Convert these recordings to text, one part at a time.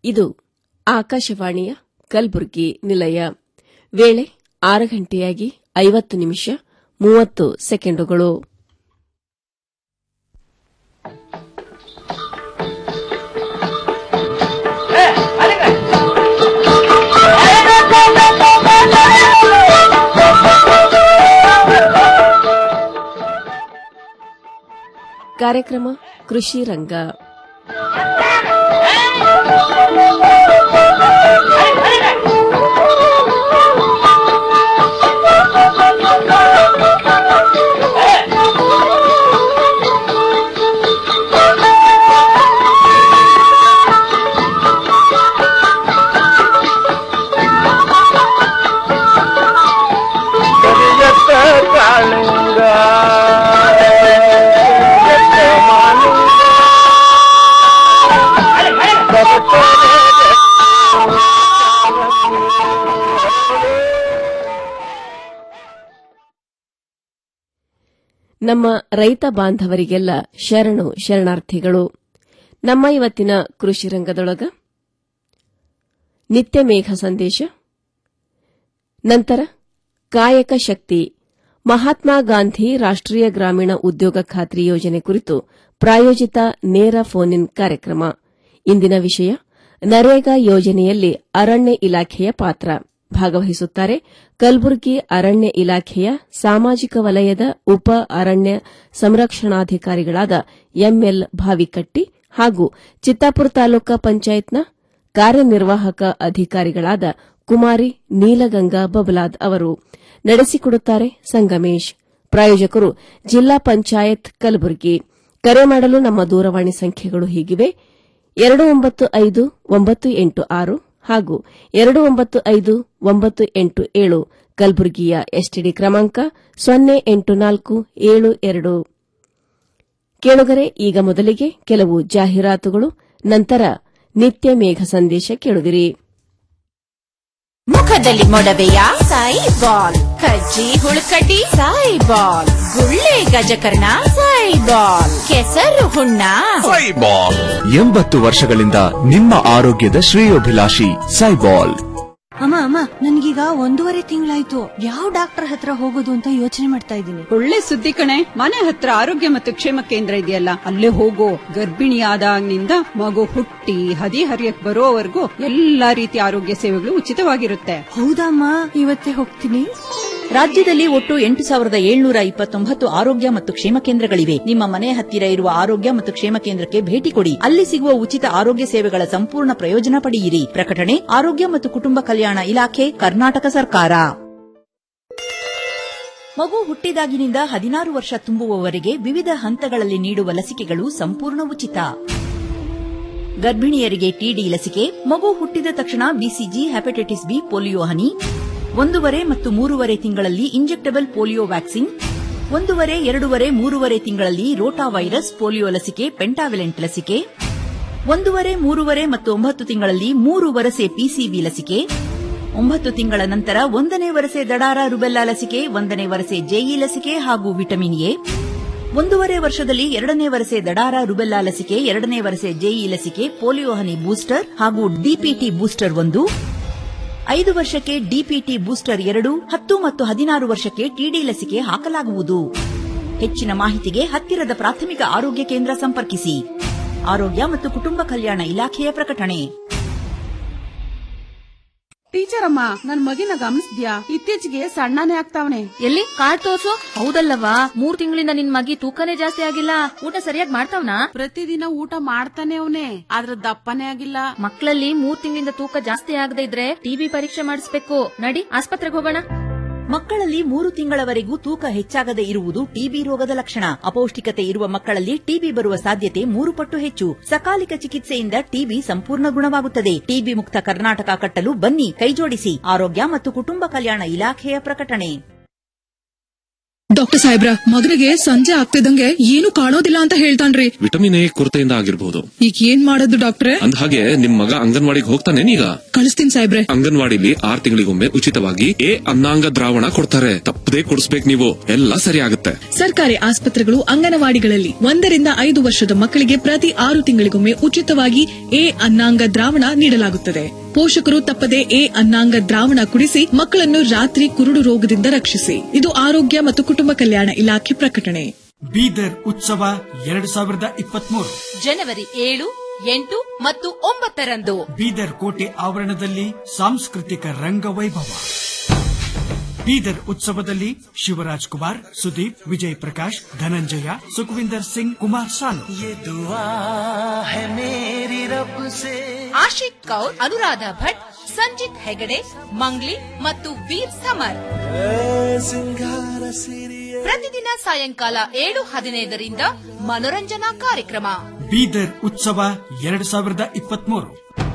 ಇದು ಆಕಾಶವಾಣಿಯ ಕಲಬುರಗಿ ನಿಲಯ ವೇಳೆ ಆರು ಗಂಟೆಯಾಗಿ ಐವತ್ತು ನಿಮಿಷ ಮೂವತ್ತು ಸೆಕೆಂಡುಗಳು ಕಾರ್ಯಕ್ರಮ ಕೃಷಿ ರಂಗ ಕರಿಯತ್ತ ಕಾಳಿಂಗ ಕರಿಯತ್ತ ಮಾಲಿಂಗ ನಮ್ಮ ರೈತ ಬಾಂಧವರಿಗೆಲ್ಲ ಶರಣು ಶರಣಾರ್ಥಿಗಳು ನಮ್ಮ ಇವತ್ತಿನ ಕೃಷಿ ರಂಗದೊಳಗ ನಿತ್ಯ ಮೇಘ ಸಂದೇಶ ನಂತರ ಕಾಯಕ ಶಕ್ತಿ ಮಹಾತ್ಮ ಗಾಂಧಿ ರಾಷ್ಟೀಯ ಗ್ರಾಮೀಣ ಉದ್ಯೋಗ ಖಾತ್ರಿ ಯೋಜನೆ ಕುರಿತು ಪ್ರಾಯೋಜಿತ ನೇರ ಫೋನ್ ಇನ್ ಕಾರ್ಯಕ್ರಮ ಇಂದಿನ ವಿಷಯ ನರೇಗಾ ಯೋಜನೆಯಲ್ಲಿ ಅರಣ್ಯ ಇಲಾಖೆಯ ಪಾತ್ರ ಭಾಗವಹಿಸುತ್ತಾರೆ ಕಲಬುರಗಿ ಅರಣ್ಯ ಇಲಾಖೆಯ ಸಾಮಾಜಿಕ ವಲಯದ ಉಪ ಅರಣ್ಯ ಸಂರಕ್ಷಣಾಧಿಕಾರಿಗಳಾದ ಎಂಎಲ್ ಭಾವಿಕಟ್ಟಿ ಹಾಗೂ ಚಿತ್ತಾಪುರ ತಾಲೂಕಾ ಪಂಚಾಯತ್ನ ಕಾರ್ಯನಿರ್ವಾಹಕ ಅಧಿಕಾರಿಗಳಾದ ಕುಮಾರಿ ನೀಲಗಂಗಾ ಬಬಲಾದ್ ಅವರು ನಡೆಸಿಕೊಡುತ್ತಾರೆ ಸಂಗಮೇಶ್ ಪ್ರಾಯೋಜಕರು ಜಿಲ್ಲಾ ಪಂಚಾಯತ್ ಕಲಬುರಗಿ ಕರೆ ಮಾಡಲು ನಮ್ಮ ದೂರವಾಣಿ ಸಂಖ್ಯೆಗಳು ಹೀಗಿವೆ ಎರಡು ಒಂಬತ್ತು ಐದು ಒಂಬತ್ತು ಎಂಟು ಆರು ಹಾಗೂ ಎರಡು ಒಂಬತ್ತು ಐದು ಒಂಬತ್ತು ಎಂಟು ಏಳು ಕಲಬುರಗಿಯ ಎಸ್ಟಿಡಿ ಕ್ರಮಾಂಕ ಸೊನ್ನೆ ಎಂಟು ನಾಲ್ಕು ಏಳು ಎರಡು ಕೇಳುಗರೆ ಈಗ ಮೊದಲಿಗೆ ಕೆಲವು ಜಾಹೀರಾತುಗಳು ನಂತರ ನಿತ್ಯ ಮೇಘ ಸಂದೇಶ ಕೇಳುವಿರಿ ಮುಖದಲ್ಲಿ ಮೊಡವೆಯ ಸಾಯಿ ಬಾಲ್ ಕಜ್ಜಿ ಹುಳುಕಡ್ಡಿ ಸಾಯಿ ಬಾಲ್ ಗುಳ್ಳೆ ಗಜಕರ್ಣ ಸಾಯಿ ಬಾಲ್ ಕೆಸರು ಹುಣ್ಣ ಸೈಬಾಲ್ ಎಂಬತ್ತು ವರ್ಷಗಳಿಂದ ನಿಮ್ಮ ಆರೋಗ್ಯದ ಶ್ರೇಯೋಭಿಲಾಷಿ ಸೈಬಾಲ್ ಅಮ್ಮ ಅಮ್ಮ ನನ್ಗೀಗ ಒಂದೂವರೆ ತಿಂಗಳಾಯ್ತು ಯಾವ ಡಾಕ್ಟರ್ ಹತ್ರ ಹೋಗೋದು ಅಂತ ಯೋಚನೆ ಮಾಡ್ತಾ ಇದ್ದೀನಿ ಒಳ್ಳೆ ಸುದ್ದಿ ಕಣೆ ಮನೆ ಹತ್ರ ಆರೋಗ್ಯ ಮತ್ತು ಕ್ಷೇಮ ಕೇಂದ್ರ ಇದೆಯಲ್ಲ ಅಲ್ಲೇ ಹೋಗೋ ಗರ್ಭಿಣಿಯಾದಾಗಿನಿಂದ ಮಗು ಹುಟ್ಟಿ ಹದಿ ಹರಿಯಕ್ ಬರೋವರೆಗೂ ಎಲ್ಲಾ ರೀತಿಯ ಆರೋಗ್ಯ ಸೇವೆಗಳು ಉಚಿತವಾಗಿರುತ್ತೆ ಹೌದಮ್ಮ ಇವತ್ತೇ ಹೋಗ್ತೀನಿ ರಾಜ್ಯದಲ್ಲಿ ಒಟ್ಟು ಎಂಟು ಸಾವಿರದ ಏಳ್ನೂರ ಇಪ್ಪತ್ತೊಂಬತ್ತು ಆರೋಗ್ಯ ಮತ್ತು ಕ್ಷೇಮ ಕೇಂದ್ರಗಳಿವೆ ನಿಮ್ಮ ಮನೆ ಹತ್ತಿರ ಇರುವ ಆರೋಗ್ಯ ಮತ್ತು ಕ್ಷೇಮ ಕೇಂದ್ರಕ್ಕೆ ಭೇಟಿ ಕೊಡಿ ಅಲ್ಲಿ ಸಿಗುವ ಉಚಿತ ಆರೋಗ್ಯ ಸೇವೆಗಳ ಸಂಪೂರ್ಣ ಪ್ರಯೋಜನ ಪಡೆಯಿರಿ ಪ್ರಕಟಣೆ ಆರೋಗ್ಯ ಮತ್ತು ಕುಟುಂಬ ಕಲ್ಯಾಣ ಇಲಾಖೆ ಕರ್ನಾಟಕ ಸರ್ಕಾರ ಮಗು ಹುಟ್ಟಿದಾಗಿನಿಂದ ಹದಿನಾರು ವರ್ಷ ತುಂಬುವವರೆಗೆ ವಿವಿಧ ಹಂತಗಳಲ್ಲಿ ನೀಡುವ ಲಸಿಕೆಗಳು ಸಂಪೂರ್ಣ ಉಚಿತ ಗರ್ಭಿಣಿಯರಿಗೆ ಟಿಡಿ ಲಸಿಕೆ ಮಗು ಹುಟ್ಟಿದ ತಕ್ಷಣ ಬಿಸಿಜಿ ಹೆಪಟೈಟಿಸ್ ಬಿ ಪೋಲಿಯೋ ಹನಿ ಒಂದೂವರೆ ಮತ್ತು ಮೂರುವರೆ ತಿಂಗಳಲ್ಲಿ ಇಂಜೆಕ್ಟಬಲ್ ಪೋಲಿಯೋ ವ್ಯಾಕ್ಸಿನ್ ಒಂದೂವರೆ ಎರಡೂವರೆ ಮೂರುವರೆ ತಿಂಗಳಲ್ಲಿ ರೋಟಾ ವೈರಸ್ ಪೋಲಿಯೋ ಲಸಿಕೆ ಪೆಂಟಾವಿಲೆಂಟ್ ಲಸಿಕೆ ಒಂದೂವರೆ ಮೂರುವರೆ ಮತ್ತು ಒಂಬತ್ತು ತಿಂಗಳಲ್ಲಿ ಮೂರು ವರಸೆ ಪಿಸಿವಿ ಲಸಿಕೆ ಒಂಬತ್ತು ತಿಂಗಳ ನಂತರ ಒಂದನೇ ವರಸೆ ದಡಾರ ರುಬೆಲ್ಲಾ ಲಸಿಕೆ ಒಂದನೇ ವರಸೆ ಜೆಇ ಲಸಿಕೆ ಹಾಗೂ ವಿಟಮಿನ್ ಎ ಒಂದೂವರೆ ವರ್ಷದಲ್ಲಿ ಎರಡನೇ ವರಸೆ ದಡಾರ ರುಬೆಲ್ಲಾ ಲಸಿಕೆ ಎರಡನೇ ವರಸೆ ಜೆಇ ಲಸಿಕೆ ಪೋಲಿಯೋ ಹನಿ ಬೂಸ್ಟರ್ ಹಾಗೂ ಡಿಪಿಟಿ ಬೂಸ್ಟರ್ ಒಂದು ಐದು ವರ್ಷಕ್ಕೆ ಡಿಪಿಟಿ ಬೂಸ್ಟರ್ ಎರಡು ಹತ್ತು ಮತ್ತು ಹದಿನಾರು ವರ್ಷಕ್ಕೆ ಟಿಡಿ ಲಸಿಕೆ ಹಾಕಲಾಗುವುದು ಹೆಚ್ಚಿನ ಮಾಹಿತಿಗೆ ಹತ್ತಿರದ ಪ್ರಾಥಮಿಕ ಆರೋಗ್ಯ ಕೇಂದ್ರ ಸಂಪರ್ಕಿಸಿ ಆರೋಗ್ಯ ಮತ್ತು ಕುಟುಂಬ ಕಲ್ಯಾಣ ಇಲಾಖೆಯ ಪ್ರಕಟಣೆ ಟೀಚರ್ ಅಮ್ಮ ನನ್ ಮಗಿನ ಗಮನಿಸ್ದ್ಯಾ ಇತ್ತೀಚೆಗೆ ಸಣ್ಣನೇ ಆಗ್ತಾವನೆ ಎಲ್ಲಿ ಕಾರ್ಡ್ ತೋರ್ಸು ಹೌದಲ್ಲವಾ ಮೂರ್ ತಿಂಗಳಿಂದ ನಿನ್ ಮಗಿ ತೂಕನೇ ಜಾಸ್ತಿ ಆಗಿಲ್ಲ ಊಟ ಸರಿಯಾಗಿ ಮಾಡ್ತಾವ್ನಾ ಪ್ರತಿದಿನ ಊಟ ಮಾಡ್ತಾನೆ ಅವನೇ ಆದ್ರ ದಪ್ಪನೇ ಆಗಿಲ್ಲ ಮಕ್ಕಳಲ್ಲಿ ಮೂರ್ ತಿಂಗಳಿಂದ ತೂಕ ಜಾಸ್ತಿ ಆಗದೆ ಇದ್ರೆ ಟಿಬಿ ಪರೀಕ್ಷೆ ಮಾಡಿಸ್ಬೇಕು ನಡಿ ಆಸ್ಪತ್ರೆಗೆ ಹೋಗೋಣ ಮಕ್ಕಳಲ್ಲಿ ಮೂರು ತಿಂಗಳವರೆಗೂ ತೂಕ ಹೆಚ್ಚಾಗದೆ ಇರುವುದು ಟಿಬಿ ರೋಗದ ಲಕ್ಷಣ ಅಪೌಷ್ಟಿಕತೆ ಇರುವ ಮಕ್ಕಳಲ್ಲಿ ಟಿಬಿ ಬರುವ ಸಾಧ್ಯತೆ ಮೂರು ಪಟ್ಟು ಹೆಚ್ಚು ಸಕಾಲಿಕ ಚಿಕಿತ್ಸೆಯಿಂದ ಟಿಬಿ ಸಂಪೂರ್ಣ ಗುಣವಾಗುತ್ತದೆ ಟಿಬಿ ಮುಕ್ತ ಕರ್ನಾಟಕ ಕಟ್ಟಲು ಬನ್ನಿ ಕೈಜೋಡಿಸಿ ಆರೋಗ್ಯ ಮತ್ತು ಕುಟುಂಬ ಕಲ್ಯಾಣ ಇಲಾಖೆಯ ಪ್ರಕಟಣೆ ಡಾಕ್ಟರ್ ಸಾಹೇಬ್ರ ಮಗನಿಗೆ ಸಂಜೆ ಆಗ್ತಿದಂಗೆ ಏನು ಕಾಣೋದಿಲ್ಲ ಅಂತ ಹೇಳ್ತಾನ್ರಿ ವಿಟಮಿನ್ ಎ ಕೊರತೆಯಿಂದ ಆಗಿರ್ಬೋದು ಈಗ ಏನ್ ಮಾಡೋದು ಡಾಕ್ಟ್ರೆ ಅಂದ ಹಾಗೆ ನಿಮ್ ಮಗ ಅಂಗನವಾಡಿಗೆ ಹೋಗ್ತಾನೇನೀಗ ಕಳಿಸ್ತೀನಿ ಸಾಹೇಬ್ರೆ ಅಂಗನವಾಡಿಲಿ ಆರ್ ತಿಂಗಳಿಗೊಮ್ಮೆ ಉಚಿತವಾಗಿ ಎ ಅನ್ನಾಂಗ ದ್ರಾವಣ ಕೊಡ್ತಾರೆ ತಪ್ಪದೇ ಕೊಡಿಸ್ಬೇಕು ನೀವು ಎಲ್ಲ ಸರಿ ಆಗುತ್ತೆ ಸರ್ಕಾರಿ ಆಸ್ಪತ್ರೆಗಳು ಅಂಗನವಾಡಿಗಳಲ್ಲಿ ಒಂದರಿಂದ ಐದು ವರ್ಷದ ಮಕ್ಕಳಿಗೆ ಪ್ರತಿ ಆರು ತಿಂಗಳಿಗೊಮ್ಮೆ ಉಚಿತವಾಗಿ ಎ ಅನ್ನಾಂಗ ದ್ರಾವಣ ನೀಡಲಾಗುತ್ತದೆ ಪೋಷಕರು ತಪ್ಪದೆ ಎ ಅನ್ನಾಂಗ ದ್ರಾವಣ ಕುಡಿಸಿ ಮಕ್ಕಳನ್ನು ರಾತ್ರಿ ಕುರುಡು ರೋಗದಿಂದ ರಕ್ಷಿಸಿ ಇದು ಆರೋಗ್ಯ ಮತ್ತು ಕುಟುಂಬ ಕಲ್ಯಾಣ ಇಲಾಖೆ ಪ್ರಕಟಣೆ ಬೀದರ್ ಉತ್ಸವ ಎರಡು ಸಾವಿರದ ಇಪ್ಪತ್ಮೂರು ಜನವರಿ ಏಳು ಎಂಟು ಮತ್ತು ಒಂಬತ್ತರಂದು ಬೀದರ್ ಕೋಟೆ ಆವರಣದಲ್ಲಿ ಸಾಂಸ್ಕೃತಿಕ ರಂಗವೈಭವ ಬೀದರ್ ಉತ್ಸವದಲ್ಲಿ ಶಿವರಾಜ್ ಕುಮಾರ್ ಸುದೀಪ್ ವಿಜಯ್ ಪ್ರಕಾಶ್ ಧನಂಜಯ ಸುಖವಿಂದರ್ ಸಿಂಗ್ ಕುಮಾರ್ ಸಾನು ಆಶಿಕ್ ಕೌರ್ ಅನುರಾಧ ಭಟ್ ಸಂಜಿತ್ ಹೆಗಡೆ ಮಂಗ್ಲಿ ಮತ್ತು ವೀರ್ ಸಮರ್ ಪ್ರತಿದಿನ ಸಾಯಂಕಾಲ ಏಳು ಹದಿನೈದರಿಂದ ಮನೋರಂಜನಾ ಕಾರ್ಯಕ್ರಮ ಬೀದರ್ ಉತ್ಸವ ಎರಡು ಸಾವಿರದ ಇಪ್ಪತ್ಮೂರು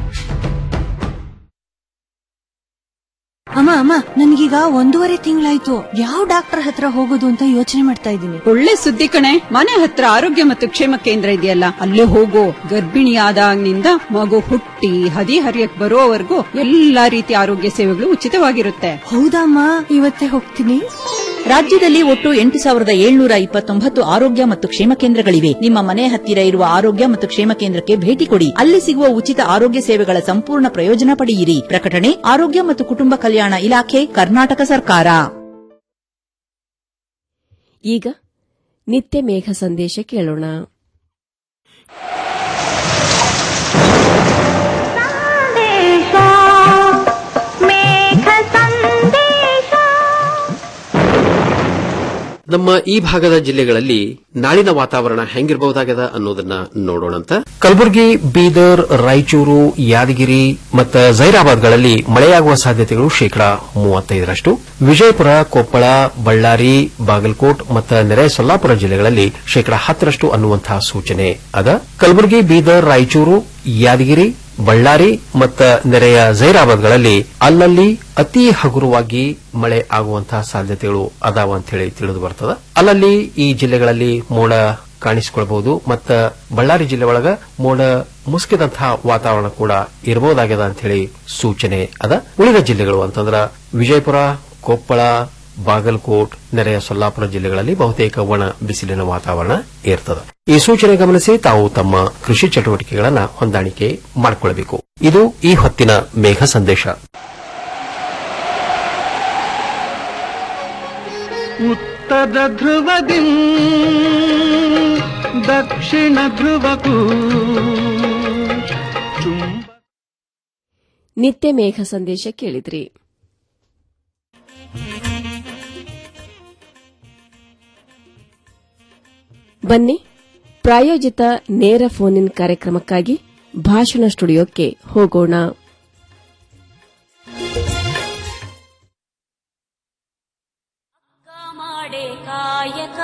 ಅಮ್ಮ ಅಮ್ಮ ನನ್ಗೀಗ ಒಂದೂವರೆ ತಿಂಗಳಾಯ್ತು ಯಾವ ಡಾಕ್ಟರ್ ಹತ್ರ ಹೋಗೋದು ಅಂತ ಯೋಚನೆ ಮಾಡ್ತಾ ಇದ್ದೀನಿ ಒಳ್ಳೆ ಸುದ್ದಿ ಕಣೆ ಮನೆ ಹತ್ರ ಆರೋಗ್ಯ ಮತ್ತು ಕ್ಷೇಮ ಕೇಂದ್ರ ಇದೆಯಲ್ಲ ಅಲ್ಲೇ ಹೋಗೋ ಗರ್ಭಿಣಿಯಾದಾಗಿನಿಂದ ಮಗು ಹುಟ್ಟಿ ಹದಿ ಹರಿಯಕ್ ಬರೋವರೆಗೂ ಎಲ್ಲಾ ರೀತಿಯ ಆರೋಗ್ಯ ಸೇವೆಗಳು ಉಚಿತವಾಗಿರುತ್ತೆ ಹೌದಮ್ಮ ಇವತ್ತೇ ಹೋಗ್ತೀನಿ ರಾಜ್ಯದಲ್ಲಿ ಒಟ್ಟು ಎಂಟು ಸಾವಿರದ ಏಳ್ನೂರ ಇಪ್ಪತ್ತೊಂಬತ್ತು ಆರೋಗ್ಯ ಮತ್ತು ಕ್ಷೇಮ ಕೇಂದ್ರಗಳಿವೆ ನಿಮ್ಮ ಮನೆ ಹತ್ತಿರ ಇರುವ ಆರೋಗ್ಯ ಮತ್ತು ಕ್ಷೇಮ ಕೇಂದ್ರಕ್ಕೆ ಭೇಟಿ ಕೊಡಿ ಅಲ್ಲಿ ಸಿಗುವ ಉಚಿತ ಆರೋಗ್ಯ ಸೇವೆಗಳ ಸಂಪೂರ್ಣ ಪ್ರಯೋಜನ ಪಡೆಯಿರಿ ಪ್ರಕಟಣೆ ಆರೋಗ್ಯ ಮತ್ತು ಕುಟುಂಬ ಕಲ್ಯಾಣ ಇಲಾಖೆ ಕರ್ನಾಟಕ ಸರ್ಕಾರ ಈಗ ನಿತ್ಯ ಮೇಘ ಸಂದೇಶ ಕೇಳೋಣ ನಮ್ಮ ಈ ಭಾಗದ ಜಿಲ್ಲೆಗಳಲ್ಲಿ ನಾಳಿನ ವಾತಾವರಣ ಹೆಂಗಿರಬಹುದಾಗದ ಅನ್ನೋದನ್ನ ನೋಡೋಣಂತ ಕಲಬುರಗಿ ಬೀದರ್ ರಾಯಚೂರು ಯಾದಗಿರಿ ಮತ್ತು ಜೈರಾಬಾದ್ಗಳಲ್ಲಿ ಮಳೆಯಾಗುವ ಸಾಧ್ಯತೆಗಳು ಶೇಕಡಾ ಮೂವತ್ತೈದರಷ್ಟು ವಿಜಯಪುರ ಕೊಪ್ಪಳ ಬಳ್ಳಾರಿ ಬಾಗಲಕೋಟ್ ಮತ್ತು ನೆರೆ ಸೊಲ್ಲಾಪುರ ಜಿಲ್ಲೆಗಳಲ್ಲಿ ಶೇಕಡಾ ಹತ್ತರಷ್ಟು ಅನ್ನುವಂತಹ ಸೂಚನೆ ಅದ ಕಲಬುರಗಿ ಬೀದರ್ ರಾಯಚೂರು ಯಾದಗಿರಿ ಬಳ್ಳಾರಿ ಮತ್ತು ನೆರೆಯ ಜೈರಾಬಾದ್ಗಳಲ್ಲಿ ಅಲ್ಲಲ್ಲಿ ಅತಿ ಹಗುರವಾಗಿ ಮಳೆ ಆಗುವಂತಹ ಸಾಧ್ಯತೆಗಳು ಅದಾವ ಅಂತ ಹೇಳಿ ತಿಳಿದು ಬರ್ತದ ಅಲ್ಲಲ್ಲಿ ಈ ಜಿಲ್ಲೆಗಳಲ್ಲಿ ಮೋಡ ಕಾಣಿಸಿಕೊಳ್ಬಹುದು ಮತ್ತ ಬಳ್ಳಾರಿ ಜಿಲ್ಲೆ ಒಳಗ ಮೋಡ ಮುಸುಕಿದಂತಹ ವಾತಾವರಣ ಕೂಡ ಇರಬಹುದಾಗ್ಯದ ಅಂತ ಹೇಳಿ ಸೂಚನೆ ಅದ ಉಳಿದ ಜಿಲ್ಲೆಗಳು ಅಂತಂದ್ರ ವಿಜಯಪುರ ಕೊಪ್ಪಳ ಬಾಗಲಕೋಟ್ ನೆರೆಯ ಸೊಲ್ಲಾಪುರ ಜಿಲ್ಲೆಗಳಲ್ಲಿ ಬಹುತೇಕ ಒಣ ಬಿಸಿಲಿನ ವಾತಾವರಣ ಇರ್ತದೆ ಈ ಸೂಚನೆ ಗಮನಿಸಿ ತಾವು ತಮ್ಮ ಕೃಷಿ ಚಟುವಟಿಕೆಗಳನ್ನು ಹೊಂದಾಣಿಕೆ ಮಾಡಿಕೊಳ್ಳಬೇಕು ಇದು ಈ ಹೊತ್ತಿನ ಮೇಘ ಸಂದೇಶ ಉತ್ತರ ಧ್ರುವದಿ ದಕ್ಷಿಣ ಧ್ರುವಕ್ಕೂ ಚುಂಬ ನಿತ್ಯ ಮೇಘ ಸಂದೇಶ ಕೇಳಿದ್ರಿ ಬನ್ನಿ ಪ್ರಾಯೋಜಿತ ನೇರ ಫೋನ್ ಇನ್ ಕಾರ್ಯಕ್ರಮಕ್ಕಾಗಿ ಭಾಷಣ ಸ್ಟುಡಿಯೋಕ್ಕೆ ಹೋಗೋಣ ಕಾಯಕ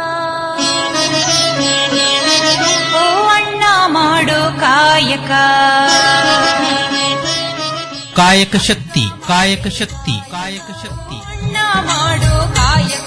ಓ ಅಣ್ಣ ಮಾಡು ಕಾಯಕ ಕಾಯಕ ಶಕ್ತಿ ಕಾಯಕ ಶಕ್ತಿ ಕಾಯಕ ಶಕ್ತಿ ಅಣ್ಣ ಮಾಡು ಕಾಯಕ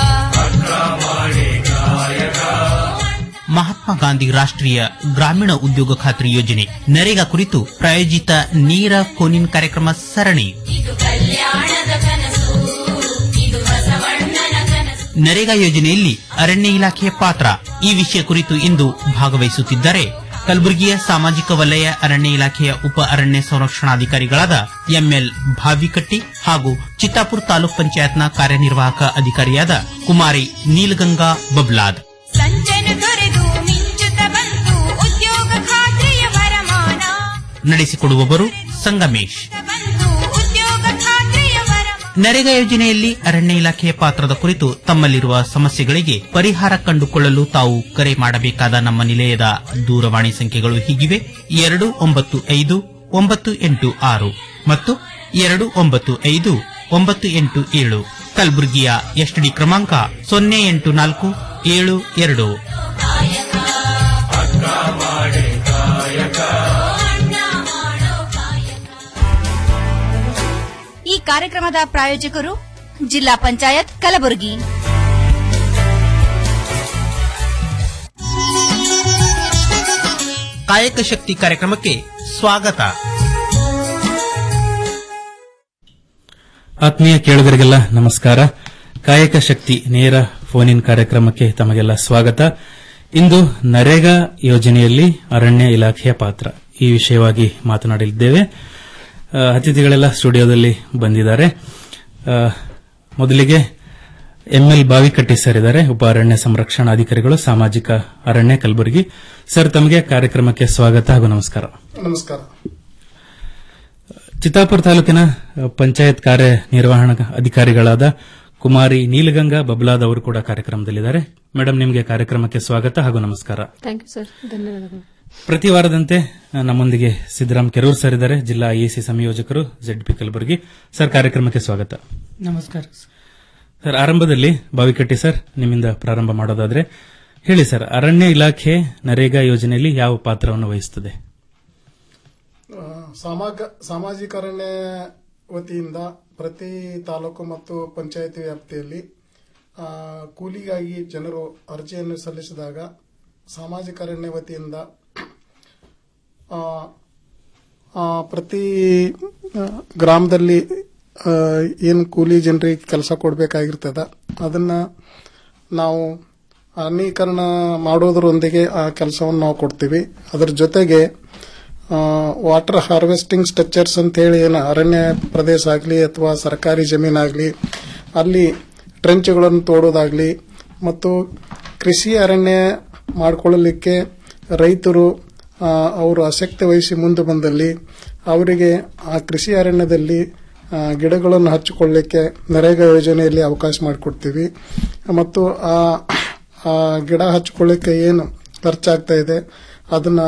ಮಹಾತ್ಮ ಗಾಂಧಿ ರಾಷ್ಟ್ರೀಯ ಗ್ರಾಮೀಣ ಉದ್ಯೋಗ ಖಾತ್ರಿ ಯೋಜನೆ ನರೇಗಾ ಕುರಿತು ಪ್ರಾಯೋಜಿತ ನೇರ ಫೋನ್ ಇನ್ ಕಾರ್ಯಕ್ರಮ ಸರಣಿ ಇದು ಕಲ್ಯಾಣದ ಕನಸು ಇದು ಬಸವಣ್ಣನ ಕನಸು ನರೇಗಾ ಯೋಜನೆಯಲ್ಲಿ ಅರಣ್ಯ ಇಲಾಖೆಯ ಪಾತ್ರ ಈ ವಿಷಯ ಕುರಿತು ಇಂದು ಭಾಗವಹಿಸುತ್ತಿದ್ದಾರೆ ಕಲಬುರಗಿಯ ಸಾಮಾಜಿಕ ವಲಯ ಅರಣ್ಯ ಇಲಾಖೆಯ ಉಪ ಅರಣ್ಯ ಸಂರಕ್ಷಣಾಧಿಕಾರಿಗಳಾದ ಎಂಎಲ್ ಭಾವಿಕಟ್ಟಿ ಹಾಗೂ ಚಿತ್ತಾಪುರ ತಾಲೂಕ್ ಪಂಚಾಯತ್ನ ಕಾರ್ಯನಿರ್ವಾಹಕ ಅಧಿಕಾರಿಯಾದ ಕುಮಾರಿ ನೀಲಗಂಗಾ ಬಬ್ಲಾದ್ ಸಂಜೆನು ತೊರೆದು ಮಿಂಚುತ್ತ ಬಂತು ಉದ್ಯೋಗ ಖಾತ್ರಿಯ ವರಮಾನ ನಡೆಸಿಕೊಡುವವರು ಸಂಗಮೇಶ್ ಬಂತು ಉದ್ಯೋಗ ಖಾತ್ರಿಯ ವರಮಾನ ನರೇಗಾ ಯೋಜನೆಯಲ್ಲಿ ಅರಣ್ಯ ಇಲಾಖೆಯ ಪಾತ್ರದ ಕುರಿತು ತಮ್ಮಲ್ಲಿರುವ ಸಮಸ್ಯೆಗಳಿಗೆ ಪರಿಹಾರ ಕಂಡುಕೊಳ್ಳಲು ತಾವು ಕರೆ ಮಾಡಬೇಕಾದ ನಮ್ಮ ನಿಲಯದ ದೂರವಾಣಿ ಸಂಖ್ಯೆಗಳು ಹೀಗಿವೆ ಎರಡು ಒಂಬತ್ತು ಐದು ಒಂಬತ್ತು ಎಂಟು ಆರು ಮತ್ತು ಎರಡು ಒಂಬತ್ತು ಐದು ಒಂಬತ್ತು ಎಂಟು ಏಳು ಕಲಬುರಗಿಯ ಎಸ್ಟಿಡಿ ಕ್ರಮಾಂಕ ಸೊನ್ನೆ ಎಂಟು ನಾಲ್ಕು ಏಳು ಎರಡು ಈ ಕಾರ್ಯಕ್ರಮದ ಪ್ರಾಯೋಜಕರು ಜಿಲ್ಲಾ ಪಂಚಾಯತ್ ಕಲಬುರಗಿ ಕಾಯಕ ಶಕ್ತಿ ಕಾರ್ಯಕ್ರಮಕ್ಕೆ ಸ್ವಾಗತ ಆತ್ಮೀಯ ಕೇಳುಗರಿಗೆಲ್ಲ ನಮಸ್ಕಾರ ಕಾಯಕ ಶಕ್ತಿ ನೇರ ಫೋನ್ ಇನ್ ಕಾರ್ಯಕ್ರಮಕ್ಕೆ ತಮಗೆಲ್ಲ ಸ್ವಾಗತ ಇಂದು ನರೇಗಾ ಯೋಜನೆಯಲ್ಲಿ ಅರಣ್ಯ ಇಲಾಖೆಯ ಪಾತ್ರ ಈ ವಿಷಯವಾಗಿ ಮಾತನಾಡಲಿದ್ದೇವೆ ಆ, ಅತಿಥಿಗಳೆಲ್ಲ ಸ್ಟುಡಿಯೋದಲ್ಲಿ ಬಂದಿದ್ದಾರೆ ಆ, ಮೊದಲಿಗೆ ಎಂಎಲ್ ಬಾವಿಕಟ್ಟಿ ಸರ್ ಇದ್ದಾರೆ ಉಪ ಅರಣ್ಯ ಸಂರಕ್ಷಣಾಧಿಕಾರಿಗಳು ಸಾಮಾಜಿಕ ಅರಣ್ಯ ಕಲಬುರಗಿ ಸರ್ ತಮಗೆ ಕಾರ್ಯಕ್ರಮಕ್ಕೆ ಸ್ವಾಗತ ಹಾಗೂ ನಮಸ್ಕಾರ ನಮಸ್ಕಾರ ಚಿತ್ತಾಪುರ ತಾಲೂಕಿನ ಅ, ಪಂಚಾಯತ್ ಕಾರ್ಯನಿರ್ವಹಣಾ ಅಧಿಕಾರಿಗಳಾದ ಕುಮಾರಿ ನೀಲಗಂಗಾ ಬಬ್ಲಾದ್ ಅವರು ಕೂಡ ಕಾರ್ಯಕ್ರಮದಲ್ಲಿದ್ದಾರೆ ಮೇಡಮ್ ನಿಮಗೆ ಕಾರ್ಯಕ್ರಮಕ್ಕೆ ಸ್ವಾಗತ ಹಾಗೂ ನಮಸ್ಕಾರ ಥ್ಯಾಂಕ್ ಯು ಸರ್ ಧನ್ಯವಾದಗಳು ಪ್ರತಿ ವಾರದಂತೆ ಅ, ನಮ್ಮೊಂದಿಗೆ ಸಿದ್ದರಾಮ್ ಕೆರೂರ್ ಸರ್ ಇದ್ದಾರೆ ಜಿಲ್ಲಾ ಐಎಸಿ ಸಂಯೋಜಕರು ಜೆಡ್ ಪಿ ಕಲಬುರಗಿ ಸರ್ ಕಾರ್ಯಕ್ರಮಕ್ಕೆ ಸ್ವಾಗತ ನಮಸ್ಕಾರ ಸರ್ ಆರಂಭದಲ್ಲಿ ಬಾವಿಕಟ್ಟಿ ಸರ್ ನಿಮ್ಮಿಂದ ಪ್ರಾರಂಭ ಮಾಡೋದಾದ್ರೆ ಹೇಳಿ ಸರ್ ಅರಣ್ಯ ಇಲಾಖೆ ನರೇಗಾ ಯೋಜನೆಯಲ್ಲಿ ಯಾವ ಪಾತ್ರವನ್ನು ವಹಿಸುತ್ತದೆ ಆ, ಸಾಮಾಗ ಸಾಮಾಜಿಕ ಅರಣ್ಯ ವತಿಯಿಂದ ಪ್ರತಿ ತಾಲೂಕು ಮತ್ತು ಪಂಚಾಯಿತಿ ವ್ಯಾಪ್ತಿಯಲ್ಲಿ ಆ, ಕೂಲಿಗಾಗಿ ಜನರು ಅರ್ಜಿಯನ್ನು ಸಲ್ಲಿಸಿದಾಗ ಸಾಮಾಜಿಕ ಅರಣ್ಯ ವತಿಯಿಂದ ಆ, ಆ, ಪ್ರತಿ ಆ, ಗ್ರಾಮದಲ್ಲಿ ಏನು ಕೂಲಿ ಜನರಿಗೆ ಕೆಲಸ ಕೊಡಬೇಕಾಗಿರ್ತದ ಅದನ್ನ ನಾವು ಅರಣ್ಯೀಕರಣ ಮಾಡೋದ್ರೊಂದಿಗೆ ಆ ಕೆಲಸವನ್ನು ನಾವು ಕೊಡ್ತೀವಿ ಅದರ ಜೊತೆಗೆ ವಾಟರ್ ಹಾರ್ವೆಸ್ಟಿಂಗ್ ಸ್ಟ್ರಕ್ಚರ್ಸ್ ಅಂತ ಹೇಳಿ ಏನು ಅರಣ್ಯ ಪ್ರದೇಶ ಆಗಲಿ ಅಥವಾ ಸರ್ಕಾರಿ ಜಮೀನಾಗಲಿ ಅಲ್ಲಿ ಟ್ರೆಂಚ್ಗಳನ್ನು ತೋಡೋದಾಗಲಿ ಮತ್ತು ಕೃಷಿ ಅರಣ್ಯ ಮಾಡಿಕೊಳ್ಳಲಿಕ್ಕೆ ರೈತರು ಆ, ಅವರು ಆಸಕ್ತಿ ವಹಿಸಿ ಮುಂದೆ ಬಂದಲ್ಲಿ ಅವರಿಗೆ ಆ ಕೃಷಿ ಅರಣ್ಯದಲ್ಲಿ ಆ, ಗಿಡಗಳನ್ನು ಹಚ್ಚಿಕೊಳ್ಳಲಿಕ್ಕೆ ನರೇಗಾ ಯೋಜನೆಯಲ್ಲಿ ಅವಕಾಶ ಮಾಡಿಕೊಡ್ತೀವಿ ಮತ್ತು ಆ ಆ ಗಿಡ ಹಚ್ಕೊಳ್ಳಿಕ್ಕೆ ಏನು ಖರ್ಚಾಗ್ತಾ ಇದೆ ಅದನ್ನ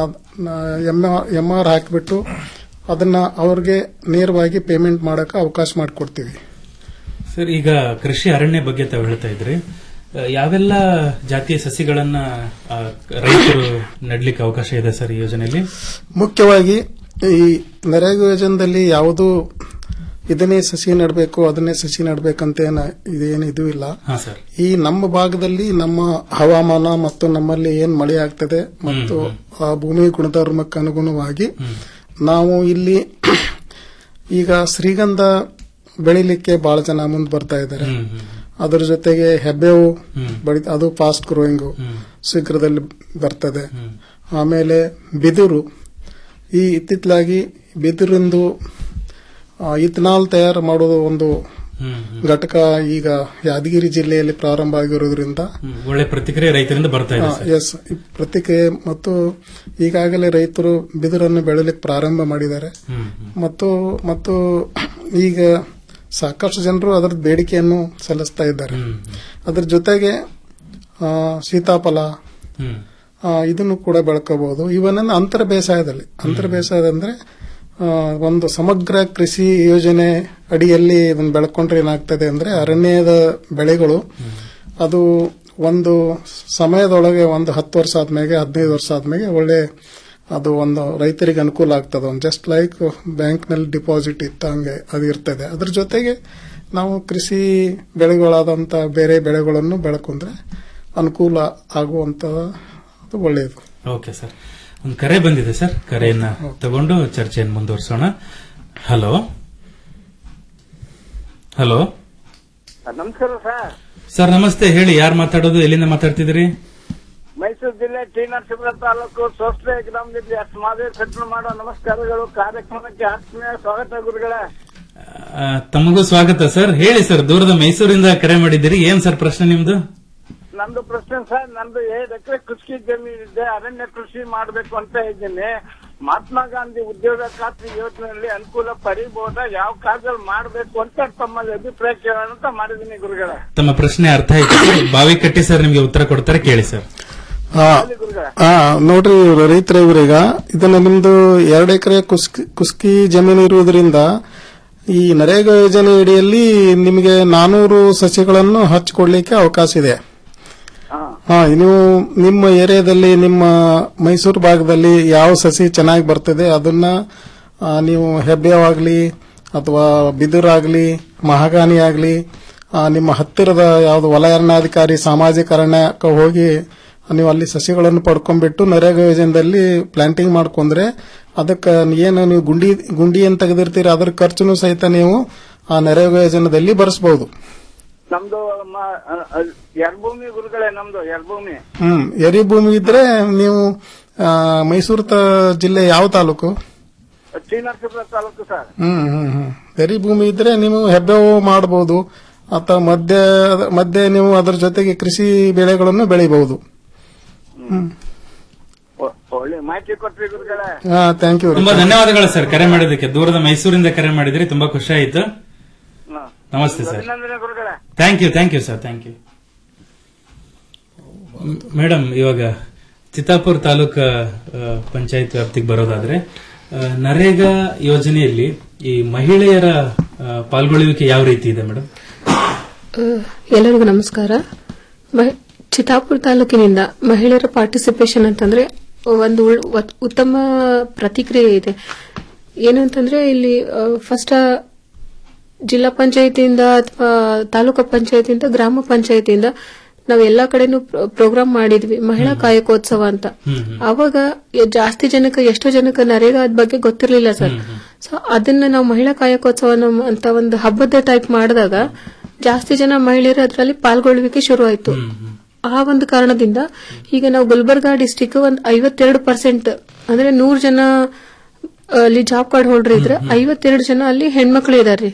ಎಂ ಆರ್ ಹಾಕಿಬಿಟ್ಟು ಅದನ್ನ ಅವ್ರಿಗೆ ನೇರವಾಗಿ ಪೇಮೆಂಟ್ ಮಾಡಕ್ಕೆ ಅವಕಾಶ ಮಾಡಿಕೊಡ್ತೀವಿ ಸರ್ ಈಗ ಕೃಷಿ ಅರಣ್ಯ ಬಗ್ಗೆ ತಾವು ಹೇಳ್ತಾ ಇದ್ರಿ ಆ, ಯಾವೆಲ್ಲ ಜಾತಿಯ ಸಸಿಗಳನ್ನ ಆ, ರೈತರು ನೆಡ್ಲಿಕ್ಕೆ ಅವಕಾಶ ಇದೆ ಸರ್ ಈ ಯೋಜನೆಯಲ್ಲಿ ಮುಖ್ಯವಾಗಿ ಈ ನರೇಗಾ ಯೋಜನೆಯಲ್ಲಿ ಯಾವುದೂ ಇದನ್ನೇ ಸಸಿ ನೆಡಬೇಕು ಅದನ್ನೇ ಸಸಿ ನೆಡಬೇಕಂತ ಏನ ಇದೇನು ಇದು ಇಲ್ಲ ಹಾ ಸರ್ ಈ ನಮ್ಮ ಭಾಗದಲ್ಲಿ ನಮ್ಮ ಹವಾಮಾನ ಮತ್ತು ನಮ್ಮಲ್ಲಿ ಏನ್ ಮಳೆ ಆಗ್ತದೆ ಮತ್ತು ಆ ಭೂಮಿ ಗುಣಧರ್ಮಕ್ಕೆ ಅನುಗುಣವಾಗಿ ನಾವು ಇಲ್ಲಿ ಈಗ ಶ್ರೀಗಂಧ ಬೆಳಿಲಿಕ್ಕೆ ಬಹಳ ಜನ ಮುಂದೆ ಬರ್ತಾ ಇದ್ದಾರೆ ಅದರ ಜೊತೆಗೆ ಹೆಬ್ಬೇವು ಬೆಳಿ ಅದು ಫಾಸ್ಟ್ ಗ್ರೋಯಿಂಗ್ ಶೀಘ್ರದಲ್ಲಿ ಬರ್ತದೆ ಆಮೇಲೆ ಬಿದಿರು ಈ ಇತ್ತಿತ್ತಲಾಗಿ ಬಿದಿರಿಂದು ಆ, ಇಥನಾಲ್ ತಯಾರು ಮಾಡೋದು ಒಂದು ಘಟಕ ಈಗ ಯಾದಗಿರಿ ಜಿಲ್ಲೆಯಲ್ಲಿ ಪ್ರಾರಂಭ ಆಗಿರೋದ್ರಿಂದ ಹ್ಮ್. ಒಳ್ಳೆ ಪ್ರತಿಕ್ರಿಯೆ ರೈತರಿಂದ ಬರ್ತಾ ಇದೆ ಸರ್ ಎಸ್ ಪ್ರತಿಕ್ರಿಯೆ ಮತ್ತು ಈಗಾಗಲೇ ರೈತರು ಬಿದಿರನ್ನು ಬೆಳಲಿಕ್ಕೆ ಪ್ರಾರಂಭ ಮಾಡಿದ್ದಾರೆ ಹ್ಮ್, ಮತ್ತು ಮತ್ತು ಈಗ ಸಾಕಷ್ಟು ಜನರು ಅದರ ಬೇಡಿಕೆಯನ್ನು ಸಲ್ಲಿಸ್ತಾ ಇದ್ದಾರೆ ಅದರ ಜೊತೆಗೆ ಆ, ಸೀತಾಫಲ ಹ್ಮ್. ಆ, ಇದನ್ನು ಕೂಡ ಬೆಳ್ಕೋಬಹುದು ಇವನ್ನ ಅಂತರ ಬೇಸಾಯದಲ್ಲಿ ಅಂತರ ಬೇಸಾಯ ಅಂದ್ರೆ ಆ, ಒಂದು ಸಮಗ್ರ ಕೃಷಿ ಯೋಜನೆ ಅಡಿಯಲ್ಲಿ ಇದನ್ನು ಬೆಳ್ಕೊಂಡ್ರೆ ಏನಾಗ್ತದೆ ಅಂದ್ರೆ ಅರಣ್ಯದ ಬೆಳೆಗಳು ಅದು ಒಂದು ಸಮಯದೊಳಗೆ ಒಂದು ಹತ್ತು ವರ್ಷ ಆದ್ಮೇಲೆ ಹದಿನೈದು ವರ್ಷ ಆದ್ಮೇಲೆ ಒಳ್ಳೆ ಅದು ಒಂದು ರೈತರಿಗೆ ಅನುಕೂಲ ಆಗ್ತದೆ ಒಂದು ಜಸ್ಟ್ ಲೈಕ್ ಬ್ಯಾಂಕ್ನಲ್ಲಿ ಡಿಪಾಸಿಟ್ ಇತ್ತಂಗೆ ಅದು ಇರ್ತದೆ ಅದ್ರ ಜೊತೆಗೆ ನಾವು ಕೃಷಿ ಬೆಳೆಗಳಾದಂತ ಬೇರೆ ಬೆಳೆಗಳನ್ನು ಬೆಳ್ಕೊಂಡ್ರೆ ಅನುಕೂಲ ಆಗುವಂತ ಅದು ಒಳ್ಳೆಯದು ಓಕೆ ಸರ್ ಒಂದು ಕರೆ ಬಂದಿದೆ ಸರ್ ಕರೆಯನ್ನ ತಗೊಂಡು ಚರ್ಚೆಯನ್ನು ಮುಂದುವರಿಸೋಣ ಹಲೋ ಹಲೋ ನಮಸ್ಕಾರ ಸರ್ ಸರ್ ನಮಸ್ತೆ ಹೇಳಿ ಯಾರು ಮಾತಾಡೋದು ಎಲ್ಲಿಂದ ಮಾತಾಡ್ತಿದ್ರಿ ಮೈಸೂರು ಜಿಲ್ಲೆ ಟಿ ನರಸೀಪುರ ತಾಲೂಕು ಸೋಸ್ಲೆ ಗ್ರಾಮದಲ್ಲಿ ಅಸ್ಮಾದೇವ್ ಕಟ್ಟಣ ಮಾಡೋ ನಮಸ್ಕಾರಗಳು ಕಾರ್ಯಕ್ರಮಕ್ಕೆ ಆತ್ಮೀಯ ಸ್ವಾಗತ ಗುರುಗಳೇ ಆ, ತಮಗೂ ಸ್ವಾಗತ ಸರ್ ಹೇಳಿ ಸರ್ ದೂರದ ಮೈಸೂರಿಂದ ಕರೆ ಮಾಡಿದ್ದೀರಿ ಏನ್ ಸರ್ ಪ್ರಶ್ನೆ ನಿಮ್ದು ನಂದು ಪ್ರಶ್ನೆ ಸರ್ ನಂದು ಏಳು ಎಕರೆ ಕೃಷಿ ಜಮೀನಿದೆ ಅರಣ್ಯ ಕೃಷಿ ಮಾಡಬೇಕು ಅಂತ ಇದ್ದೀನಿ ಮಹಾತ್ಮ ಗಾಂಧಿ ಉದ್ಯೋಗ ಖಾತ್ರಿ ಯೋಜನೆಯಲ್ಲಿ ಅನುಕೂಲ ಪಡಿಬಹುದಾ ಯಾವ ಕಾಲದಲ್ಲಿ ಮಾಡಬೇಕು ಅಂತ ತಮ್ಮಲ್ಲಿ ಅಭಿಪ್ರಾಯ ಕೇಳೋಣ ಅಂತ ಮಾಡಿದ್ದೀನಿ ಗುರುಗಳೇ ತಮ್ಮ ಪ್ರಶ್ನೆ ಅರ್ಥ ಆಯ್ತು ಸರ್ ಬಾವಿ ಕಟ್ಟಿ ಸರ್ ನಿಮ್ಗೆ ಉತ್ತರ ಕೊಡ್ತಾರೆ ಕೇಳಿ ಸರ್ ಆ, ಆ, ನೋಡ್ರಿ ಇವ್ರು ರೈತರ ಇವ್ರೀಗ ಇದನ್ನ ನಿಮ್ದು ಎರಡು ಎಕರೆ ಕುಸ್ಕಿ ಕುಸ್ಕಿ ಜಮೀನು ಇರುವುದರಿಂದ ಈ ನರೇಗಾ ಯೋಜನೆ ಅಡಿಯಲ್ಲಿ ನಿಮಗೆ ನಾನೂರು ಸಸಿಗಳನ್ನು ಹಚ್ಚಿಕೊಡ್ಲಿಕ್ಕೆ ಅವಕಾಶ ಇದೆ ಹಾ ನೀವು ನಿಮ್ಮ ಏರಿಯಾದಲ್ಲಿ ನಿಮ್ಮ ಮೈಸೂರು ಭಾಗದಲ್ಲಿ ಯಾವ ಸಸಿ ಚೆನ್ನಾಗಿ ಬರ್ತದೆ ಅದನ್ನ ಆ, ನೀವು ಹೆಬ್ಬೆವಾಗ್ಲಿ ಅಥವಾ ಬಿದಿರಾಗ್ಲಿ ಮಹಾಗಾನಿ ಆಗ್ಲಿ ಆ, ನಿಮ್ಮ ಹತ್ತಿರದ ಯಾವ್ದು ವಲಯ ಅರಣ್ಯಾಧಿಕಾರಿ ಸಾಮಾಜಿಕ ಅರಣ್ಯಕ್ಕೆ ಹೋಗಿ ನೀವು ಅಲ್ಲಿ ಸಸಿಗಳನ್ನು ಪಡ್ಕೊಂಡ್ಬಿಟ್ಟು ನರೇಗಾ ಯೋಜನೆಯಲ್ಲಿ ಪ್ಲಾಂಟಿಂಗ್ ಮಾಡ್ಕೊಂಡ್ರೆ ಅದಕ್ಕೆ ಏನು ನೀವು ಗುಂಡಿ ಗುಂಡಿ ಏನ್ ತೆಗೆದಿರ್ತೀರಿ ಅದ್ರ ಖರ್ಚುನು ಸಹಿತ ನೀವು ಆ ನರೇಗಾ ಯೋಜನೆಯಲ್ಲಿ ಭರಿಸಬಹುದು ನಮ್ದು ಎರ್ಭೂಮಿ ಗುರುಗಳೇ ನಮ್ದು ಎರ್ಭೂಮಿ ಹ್ಮ್ ಎರಿ ಭೂಮಿ ಇದ್ರೆ ನೀವು ಆ, ಮೈಸೂರು ತ- ಜಿಲ್ಲೆ ಯಾವ ತಾಲೂಕು ಶ್ರೀನರಸೀಪುರ ತಾಲೂಕು ಸರ್ ಹ್ಮ್ ಹ್ಮ್ ಹ್ಮ್ ಎರಿ ಭೂಮಿ ಇದ್ರೆ ನೀವು ಹೆಬ್ಬೆವು ಮಾಡಬಹುದು ಅಥವಾ ಮಧ್ಯ ಮಧ್ಯೆ ನೀವು ಅದರ ಜೊತೆಗೆ ಕೃಷಿ ಬೆಳೆಗಳನ್ನು ಬೆಳಿಬಹುದು ಹ್ಮ್ ಒ- ಒಳ್ಳೆ ಮಾಹಿತಿ ಕೊಟ್ರಿ ಗುರುಗಳೇ ಹಾ ಥ್ಯಾಂಕ್ ಯು ತುಂಬಾ ಧನ್ಯವಾದಗಳು ಸರ್ ಕರೆ ಮಾಡಿದ್ದಕ್ಕೆ ದೂರದ ಮೈಸೂರಿಂದ ಕರೆ ಮಾಡಿದ್ರಿ ತುಂಬಾ ಖುಷಿ ಆಯ್ತು ನಮಸ್ತೆ ಸರ್ ಅಭಿನಂದನೆ ಗುರುಗಳೇ thank you thank you sir thank you madam ಇವಾಗ ಚಿತ್ತಾಪುರ ತಾಲೂಕ ಪಂಚಾಯತ್ ವ್ಯಾಪ್ತಿಗೆ ಬರೋದಾದ್ರೆ ಆ, ನರೇಗಾ ಯೋಜನೆಯಲ್ಲಿ ಈ ಮಹಿಳೆಯರ ಆ, ಪಾಲ್ಗೊಳ್ಳುವಿಕೆ ಯಾವ ರೀತಿ ಇದೆ ಮೇಡಮ್ ಅಹ್, ಎಲ್ಲರಿಗೂ ನಮಸ್ಕಾರ ಮಹಿ- ಚಿತ್ತಾಪುರ ತಾಲೂಕಿನಿಂದ ಮಹಿಳೆಯರ ಪಾರ್ಟಿಸಿಪೇಷನ್ ಅಂತಂದ್ರೆ ಒಂದು ಉಳ್- ಉತ್- ಉತ್ತಮ ಪ್ರತಿಕ್ರಿಯೆ ಇದೆ ಏನಂತಂದ್ರೆ ಇಲ್ಲಿ ಫಸ್ಟ್ ಜಿಲ್ಲಾ ಪಂಚಾಯತಿಯಿಂದ ಅಥವಾ ತಾಲೂಕು ಪಂಚಾಯತಿಯಿಂದ ಗ್ರಾಮ ಪಂಚಾಯತಿಯಿಂದ ನಾವು ಎಲ್ಲಾ ಕಡೆನೂ ಪ್ರೋಗ್ರಾಮ್ ಮಾಡಿದ್ವಿ ಮಹಿಳಾ ಕಾಯಕೋತ್ಸವ ಅಂತ ಅವಾಗ ಎ- ಜಾಸ್ತಿ ಜನಕ್ಕೆ ಎಷ್ಟೋ ಜನಕ್ಕೆ ನರೇಗಾ ಅದ್ ಬಗ್ಗೆ ಗೊತ್ತಿರ್ಲಿಲ್ಲ ಸರ್ ಸೊ ಅದನ್ನ ನಾವು ಮಹಿಳಾ ಕಾಯಕೋತ್ಸವ ನಮ್ಮ- ಅಂತ ಒಂದು ಹಬ್ಬದ ಟೈಪ್ ಮಾಡಿದಾಗ ಜಾಸ್ತಿ ಜನ ಮಹಿಳೆಯರು ಅದರಲ್ಲಿ ಪಾಲ್ಗೊಳ್ಳುವಿಕೆ ಶುರು ಆಯ್ತು ಆ ಒಂದು ಕಾರಣದಿಂದ ಈಗ ನಾವು ಗುಲ್ಬರ್ಗಾ ಡಿಸ್ಟಿಕ್ ಒಂದು ಐವತ್ತೆರಡು ಪರ್ಸೆಂಟ್ ಅಂದ್ರೆ ನೂರ್ ಜನ ಅಲ್ಲಿ ಜಾಬ್ ಕಾರ್ಡ್ ಹೋಲ್ಡರ್ ಇದ್ರೆ ಐವತ್ತೆರಡು ಜನ ಅಲ್ಲಿ ಹೆಣ್ಮಕ್ಳು ಇದಾರ್ರಿ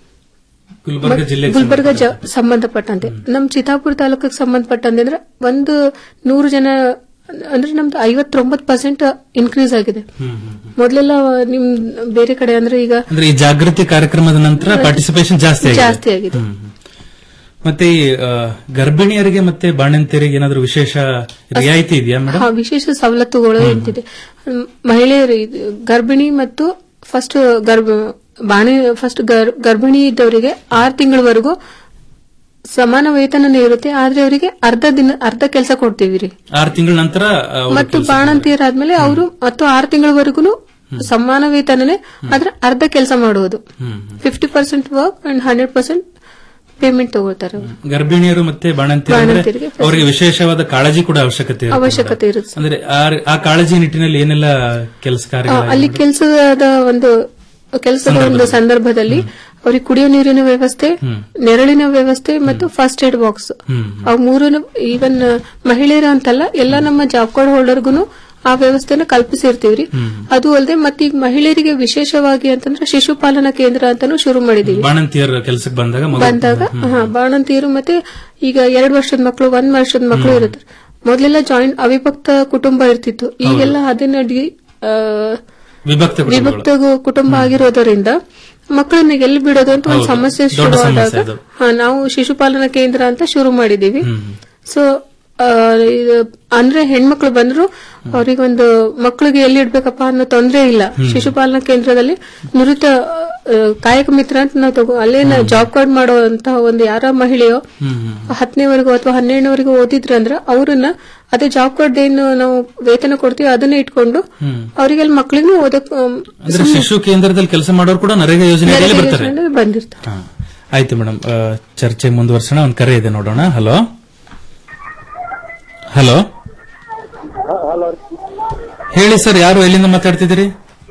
ಗುಲ್ಬರ್ಗ ಜಿಲ್ಲೆಗೆ ಗುಲ್ಬರ್ಗ ಜ- ಸಂಬಂಧಪಟ್ಟಂತೆ ನಮ್ ಚಿತ್ತಾಪುರ ತಾಲೂಕಿಗೆ ಸಂಬಂಧಪಟ್ಟಂತೆ ಅಂದ್ರೆ ಒಂದು ನೂರು ಜನ ಅಂದ್ರೆ ನಮ್ದು ಐವತ್ತೊಂಬತ್ತು ಪರ್ಸೆಂಟ್ ಇನ್ಕ್ರೀಸ್ ಆಗಿದೆ ಮೊದಲೆಲ್ಲ ನಿಮ್ ಬೇರೆ ಕಡೆ ಅಂದ್ರೆ ಈಗ ಅಂದ್ರೆ ಈ ಜಾಗೃತಿ ಕಾರ್ಯಕ್ರಮದ ನಂತರ ಪಾರ್ಟಿಸಿಪೇಷನ್ ಜಾಸ್ತಿ ಆಗಿದೆ ಜಾಸ್ತಿ ಆಗಿದೆ ಹ್ಮ್, ಹ್ಮ್. ಮತ್ತೆ ಈ ಆ, ಗರ್ಭಿಣಿಯರಿಗೆ ಮತ್ತೆ ಬಾಣಂತಿಯರಿಗೆ ಏನಾದರೂ ವಿಶೇಷ ರಿಯಾಯಿತಿ ಇದೆಯಾ ಮೇಡಮ್ ಹಾ, ವಿಶೇಷ ಸವಲತ್ತುಗಳು ಎಂತಿದೆ ಹ್ಮ್, ಮಹಿಳೆಯರು ಇದು ಗರ್ಭಿಣಿ ಮತ್ತು ಫಸ್ಟ್ ಗರ್ಭ ಬಾಣಿ ಫಸ್ಟ್ ಗರ್ಭಿಣಿ ಇದ್ದವರಿಗೆ ಆರು ತಿಂಗಳವರೆಗೂ ಸಮಾನ ವೇತನನೇ ಇರುತ್ತೆ ಆದ್ರೆ ಅವರಿಗೆ ಅರ್ಧ ದಿನ ಅರ್ಧ ಕೆಲಸ ಕೊಡ್ತೀವಿ ರೀ ಆರು ತಿಂಗಳ ನಂತರ ಆ, ಅವ್ರು ಮತ್ತು ಕೆಲ್ಸ- ಬಾಣಂತಿಯರಾದ್ಮೇಲೆ ಅವರು ಮತ್ತು ಆರು ತಿಂಗಳವರೆಗೂ ಸಮಾನ ವೇತನನೇ ಆದ್ರೆ ಅರ್ಧ ಕೆಲಸ ಮಾಡುವುದು fifty percent work and hundred percent payment ತಗೊಳ್ತಾರೆ ಅವ್ರು. ಗರ್ಭಿಣಿಯರು ಮತ್ತೆ ಬಾಣಂತಿಯರು ಅಂದ್ರೆ ಬಾಣಂತಿಯರಿಗೆ ಅವರಿಗೆ ವಿಶೇಷವಾದ ಕಾಳಜಿ ಕೂಡ ಅವಶ್ಯಕತೆ ಇರುತ್ತೆ ಅವಶ್ಯಕತೆ ಇರುತ್ತೆ ಅಂದ್ರೆ ಆ- ಆ ಕಾಳಜಿ ನಿಟ್ಟಿನಲ್ಲಿ ಏನೆಲ್ಲ ಕೆಲಸ ಆ, ಕಾರ್ಯ ಅಲ್ಲಿ ಕೆಲಸದ ಒಂದು ಕೆಲಸದ ಒಂದು ಸಂದರ್ಭದಲ್ಲಿ ಅವ್ರಿಗೆ ಕುಡಿಯೋ ನೀರಿನ ವ್ಯವಸ್ಥೆ ನೆರಳಿನ ವ್ಯವಸ್ಥೆ ಮತ್ತು ಫಸ್ಟ್ ಏಡ್ ಬಾಕ್ಸ್ ಅವು ಮೂರು ಈವನ್ ಮಹಿಳೆಯರು ಅಂತಲ್ಲ ಎಲ್ಲ ನಮ್ಮ ಜಾಬ್ ಕಾರ್ಡ್ ಹೋಲ್ಡರ್ಗುನು ಆ ವ್ಯವಸ್ಥೆನ ಕಲ್ಪಿಸಿರ್ತೀವ್ರಿ ಅದು ಅಲ್ಲದೆ ಮತ್ತೆ ಈಗ ಮಹಿಳೆಯರಿಗೆ ವಿಶೇಷವಾಗಿ ಅಂತಂದ್ರೆ ಶಿಶುಪಾಲನಾ ಕೇಂದ್ರ ಅಂತಾನು ಶುರು ಮಾಡಿದೀವಿ ಬಾಣಂತಿಯರ ಕೆಲಸಕ್ಕೆ ಬಂದಾಗ ಮಗು- ಬಂದಾಗ ಹಾ, ಬಾಣಂತಿಯರು ಮತ್ತೆ ಈಗ ಎರಡು ವರ್ಷದ ಮಕ್ಕಳು ಒಂದ್ ವರ್ಷದ ಮಕ್ಕಳು ಇರುತ್ತೆ ಮೊದಲೆಲ್ಲ ಜಾಯಿಂಟ್ ಅವಿಭಕ್ತ ಕುಟುಂಬ ಇರ್ತಿತ್ತು ಈಗೆಲ್ಲ ಅದನ್ನ ಡಿ- ಆ, ವಿಭಕ್ತ ಕುಟುಂಬಗಳು. ವಿಭಕ್ತ ಗು- ಕುಟುಂಬ ಆಗಿರೋದರಿಂದ ಮಕ್ಕಳನ್ನ ಎಲ್ಲಿ ಬಿಡೋದು ಅಂತ ಒಂದು ಹೌದು. ಸಮಸ್ಯೆ ದೊಡ್ಡ ಶುರು ಸಮಸ್ಯೆ ಆದಾಗ ಅದು. ಹಾ, ನಾವು ಶಿಶುಪಾಲನಾ ಕೇಂದ್ರ ಅಂತ ಶುರು ಮಾಡಿದೀವಿ ಸೊ ಅಂದ್ರೆ ಹೆಣ್ಮಕ್ಳು ಬಂದ್ರು ಅವ್ರಿಗೆ ಒಂದು ಮಕ್ಕಳಿಗೆ ಎಲ್ಲಿ ಇಡ್ಬೇಕಪ್ಪ ಅನ್ನೋ ತೊಂದ್ರೆ ಇಲ್ಲ ಶಿಶುಪಾಲನಾ ಕೇಂದ್ರದಲ್ಲಿ ನುರಿತ ಆ, ಕಾಯಕ ಮಿತ್ರ ಅಂತ ನಾವು ತಗೋ ಅಲ್ಲೇ ಜಾಬ್ ಕಾರ್ಡ್ ಮಾಡುವಂತಹ ಒಂದು ಯಾರ ಮಹಿಳೆಯೋ ಹತ್ತನೇವರೆಗೂ ಅಥವಾ ಹನ್ನೆರಡನೇವರೆಗೂ ಓದಿದ್ರು ಅಂದ್ರೆ ಅವ್ರನ್ನ ಅದೇ ಜಾಬ್ ಕಾರ್ಡ್ ಏನು ನಾವು ವೇತನ ಕೊಡ್ತೀವಿ ಅದನ್ನ ಇಟ್ಕೊಂಡು ಅವರಿಗೆ ಅಲ್ಲಿ ಮಕ್ಕಳಿಗೂ ಓದಕ್ ಆಮ್, ಅಂದ್ರೆ ಶಿಶು ಕೇಂದ್ರದಲ್ಲಿ ಕೆಲಸ ಮಾಡೋರು ಕೂಡ ನರೇಗಾ ಯೋಜನೆಯಲ್ಲಿ ನರೇಗಾ ಬರ್ತಾರೆ ಯೋಜನೆಯಲ್ಲಿ ಬಂದಿರ್ತಾರೆ ಹಾ. ಆಯ್ತು ಮೇಡಮ್ ಚರ್ಚೆ ಮುಂದುವರ್ಸೋಣ ಒಂದ್ ಕರೆ ಇದೆ ನೋಡೋಣ ಹಲೋ ಹಲೋ ಹೇಳಿ ಸರ್ ಯಾರು ಎಲ್ಲಿಂದ ಮಾತಾಡ್ತಿದ್ದೀರಿ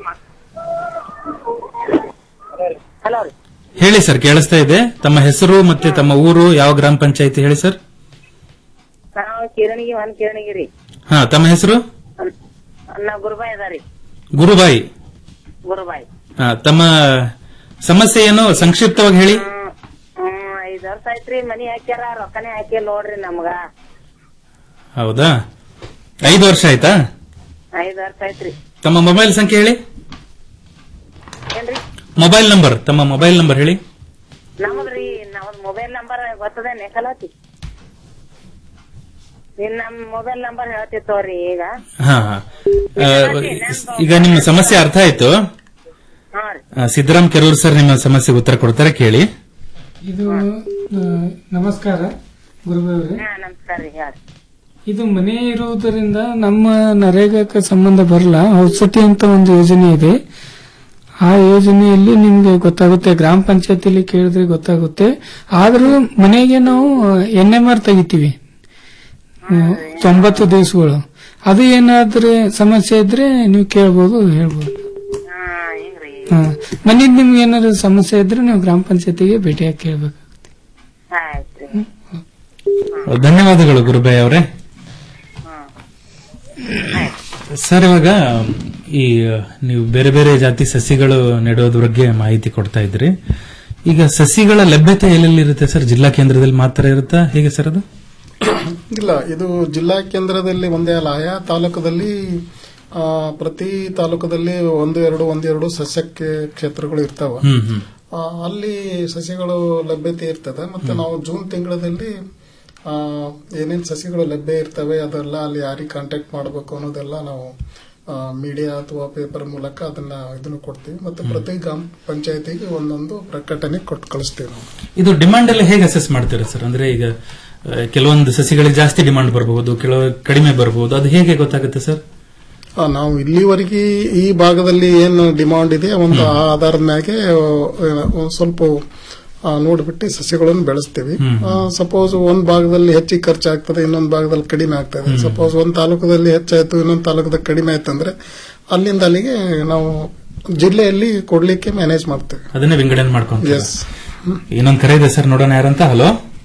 ಹೇಳಿ ಸರ್ ಕೇಳಿಸ್ತಾ ಇದೆ ತಮ್ಮ ಹೆಸರು ಮತ್ತೆ ತಮ್ಮ ಊರು ಯಾವ ಗ್ರಾಮ ಪಂಚಾಯತಿ ಹೇಳಿ ಸರ್ ನಾವು ಕಿರಣಿಗೆ ಒಂದ್ ಕಿರಣಿಗೆ ರೀ ಹಾ ತಮ್ಮ ಹೆಸರು ನಾವ್ ಗುರುಬಾಯಿ ಅದಾರಿ ಗುರುಬಾಯಿ ಗುರುಬಾಯಿ ಹಾ, ತಮ್ಮ ಸಮಸ್ಯೆ ಏನು ಸಂಕ್ಷಿಪ್ತವಾಗಿ ಹೇಳಿ ಹ್ಮ್ ಐದ್ ವರ್ಷ ಆಯ್ತ್ರಿ ಮನಿ ಹಾಕ್ಯಾರ ರೊಕ್ಕನೇ ಹಾಕಿಲ್ಲ ನೋಡ್ರಿ ನಮ್ಗ ಹೌದಾ ಐದು ವರ್ಷ ಆಯ್ತಾ ಐದ್ ವರ್ಷ ಆಯ್ತ್ರಿ ತಮ್ಮ ಮೊಬೈಲ್ ಸಂಖ್ಯೆ ಹೇಳಿ ಏನ್ರಿ ಮೊಬೈಲ್ ನಂಬರ್ ತಮ್ಮ ಮೊಬೈಲ್ ನಂಬರ್ ಹೇಳಿ ನಮಗ್ರಿ ನಮ್ದ್ ಮೊಬೈಲ್ ನಂಬರ್ ಗೊತ್ತದ ನೆಕಲಾತಿ ನಿನ್ ನಮ್ ಮೊಬೈಲ್ ನಂಬರ್ ಹೇಳ್ತಿತ್ತವ್ರಿ ಈಗ ಹಾ ಹಾ ಆ, ಈಗ ನಿಮ್ಮ ಸಮಸ್ಯೆ ಅರ್ಥ ಆಯ್ತು ಹಾ ರೀ ಆ, ಸಿದ್ದರಾಮ್ ಕೆರೂರ್ ಸರ್ ನಿಮ್ಮ ಸಮಸ್ಯೆಗೆ ಉತ್ತರ ಕೊಡ್ತಾರೆ ಕೇಳಿ ಇದು ಆ, ನಮಸ್ಕಾರ ಗುರುಗಳವ್ರೆ ಹಾ ನಮಸ್ಕಾರ ರೀ ಹೇಳ್ರಿ ಇದು ಮನೆ ಇರುವುದರಿಂದ ನಮ್ಮ ನರೇಗಾಕ್ಕೆ ಸಂಬಂಧ ಬರಲ್ಲ ಔಷಧಿ ಅಂತ ಒಂದು ಯೋಜನೆ ಇದೆ ಆ ಯೋಜನೆಯಲ್ಲಿ ನಿಮ್ಗೆ ಗೊತ್ತಾಗುತ್ತೆ ಗ್ರಾಮ ಪಂಚಾಯತಿಲಿ ಕೇಳಿದ್ರೆ ಗೊತ್ತಾಗುತ್ತೆ ಆದ್ರೂ ಮನೆಗೆ ನಾವು ಎನ್ ಎಂ ಆರ್ ತೆಗಿತೀವಿ ಹ್ಮ್, ತೊಂಬತ್ತು ದಿವಸಗಳು ಅದು ಏನಾದ್ರೆ ಸಮಸ್ಯೆ ಇದ್ರೆ ನೀವು ಕೇಳ್ಬೋದು ಹೇಳ್ಬೋದು ಹಾ ಮನೇಲಿ ನಿಮ್ಗೆ ಏನಾದ್ರು ಸಮಸ್ಯೆ ಇದ್ರೆ ನೀವು ಗ್ರಾಮ ಪಂಚಾಯತಿಗೆ ಭೇಟಿಯಾಗಿ ಕೇಳ್ಬೇಕು ಧನ್ಯವಾದಗಳು ಗುರುಬಾಯ್ ಅವರೇ ಸರ್ ಇವಾಗ ಈ ನೀವು ಬೇರೆ ಬೇರೆ ಜಾತಿ ಸಸಿಗಳು ನೆಡೋದ್ರ ಬಗ್ಗೆ ಮಾಹಿತಿ ಕೊಡ್ತಾ ಇದ್ರಿ ಈಗ ಸಸಿಗಳ ಲಭ್ಯತೆ ಎಲ್ಲೆಲ್ಲಿ ಇರುತ್ತೆ ಸರ್ ಜಿಲ್ಲಾ ಕೇಂದ್ರದಲ್ಲಿ ಮಾತ್ರ ಇರುತ್ತಾ ಹೇಗೆ ಸರ್ ಅದು ಇಲ್ಲ ಇದು ಜಿಲ್ಲಾ ಕೇಂದ್ರದಲ್ಲಿ ಒಂದೇ ಅಲ್ಲ ಆಯಾ ತಾಲೂಕದಲ್ಲಿ ಆ, ಪ್ರತಿ ತಾಲೂಕದಲ್ಲಿ ಒಂದು ಎರಡು ಒಂದೆರಡು ಸಸ್ಯಕ್ಕೆ ಕ್ಷೇತ್ರಗಳು ಇರ್ತಾವ ಹ್ಮ್ ಹ್ಮ್ ಆ, ಅಲ್ಲಿ ಸಸಿಗಳು ಲಭ್ಯತೆ ಇರ್ತದೆ ಮತ್ತೆ ನಾವು ಜೂನ್ ತಿಂಗಳಲ್ಲಿ ಆ, ಏನೇನ್ ಸಸಿಗಳು ಲಭ್ಯ ಇರ್ತವೆ ಅದೆಲ್ಲ ಅಲ್ಲಿ ಯಾರಿಗೆ ಕಾಂಟ್ಯಾಕ್ಟ್ ಮಾಡಬೇಕು ಅನ್ನೋದೆಲ್ಲ ನಾವು ಮೀಡಿಯಾ ಅಥವಾ ಪೇಪರ್ ಮೂಲಕ ಅದನ್ನ ಇದನ್ನು ಕೊಡ್ತೀವಿ ಮತ್ತೆ ಪ್ರತಿ ಗ್ರಾಮ ಪಂಚಾಯತಿಗೆ ಒಂದೊಂದು ಪ್ರಕಟಣೆ ಕೊಟ್ಟು ಕಳಿಸ್ತೀವಿ ನಾವು ಇದು ಡಿಮಾಂಡ್ ಎಲ್ಲ ಹೇಗೆ ಅಸೆಸ್ ಮಾಡ್ತೀರಾ ಸರ್ ಅಂದ್ರೆ ಈಗ ಆ, ಕೆಲವೊಂದು ಸಸಿಗಳಿಗೆ ಜಾಸ್ತಿ ಡಿಮಾಂಡ್ ಬರಬಹುದು ಕೆಲವು ಕಡಿಮೆ ಬರಬಹುದು ಅದು ಹೇಗೆ ಗೊತ್ತಾಗುತ್ತೆ ಸರ್ ಆ, ನಾವು ಇಲ್ಲಿವರೆಗೆ ಈ ಭಾಗದಲ್ಲಿ ಏನು ಡಿಮಾಂಡ್ ಇದೆ ಒಂದು ಆ ಆಧಾರದ ಮ್ಯಾಗೆ ಆ, ಒಂದ್ ಸ್ವಲ್ಪ ಆ, ನೋಡ್ಬಿಟ್ಟು ಸಸ್ಯಗಳನ್ನು ಬೆಳೆಸ್ತೀವಿ ಹ್ಮ್. ಸಪೋಸ್ ಒಂದ್ ಭಾಗದಲ್ಲಿ ಹೆಚ್ಚಿಗೆ ಖರ್ಚಾಗ್ತದೆ ಇನ್ನೊಂದ್ ಭಾಗದಲ್ಲಿ ಕಡಿಮೆ ಆಗ್ತದೆ ಸಪೋಸ್ ಒಂದ್ ತಾಲೂಕದಲ್ಲಿ ಹೆಚ್ಚಾಯ್ತು ಇನ್ನೊಂದ್ ತಾಲೂಕದಲ್ಲಿ ಕಡಿಮೆ ಆಯ್ತು ಅಂದ್ರೆ ಅಲ್ಲಿಂದ ಅಲ್ಲಿಗೆ ನಾವು ಜಿಲ್ಲೆಯಲ್ಲಿ ಕೊಡ್ಲಿಕ್ಕೆ ಮ್ಯಾನೇಜ್ ಮಾಡ್ತೇವೆ ಅದನ್ನೇ ವಿಂಗಡಣೆ ಮಾಡ್ಕೊಂಡು ಎಸ್ ಇನ್ನೊಂದು ಕರೆ ಇದೆ ಸರ್ ನೋಡೋಣ ಯಾರಂತ ಹಲೋ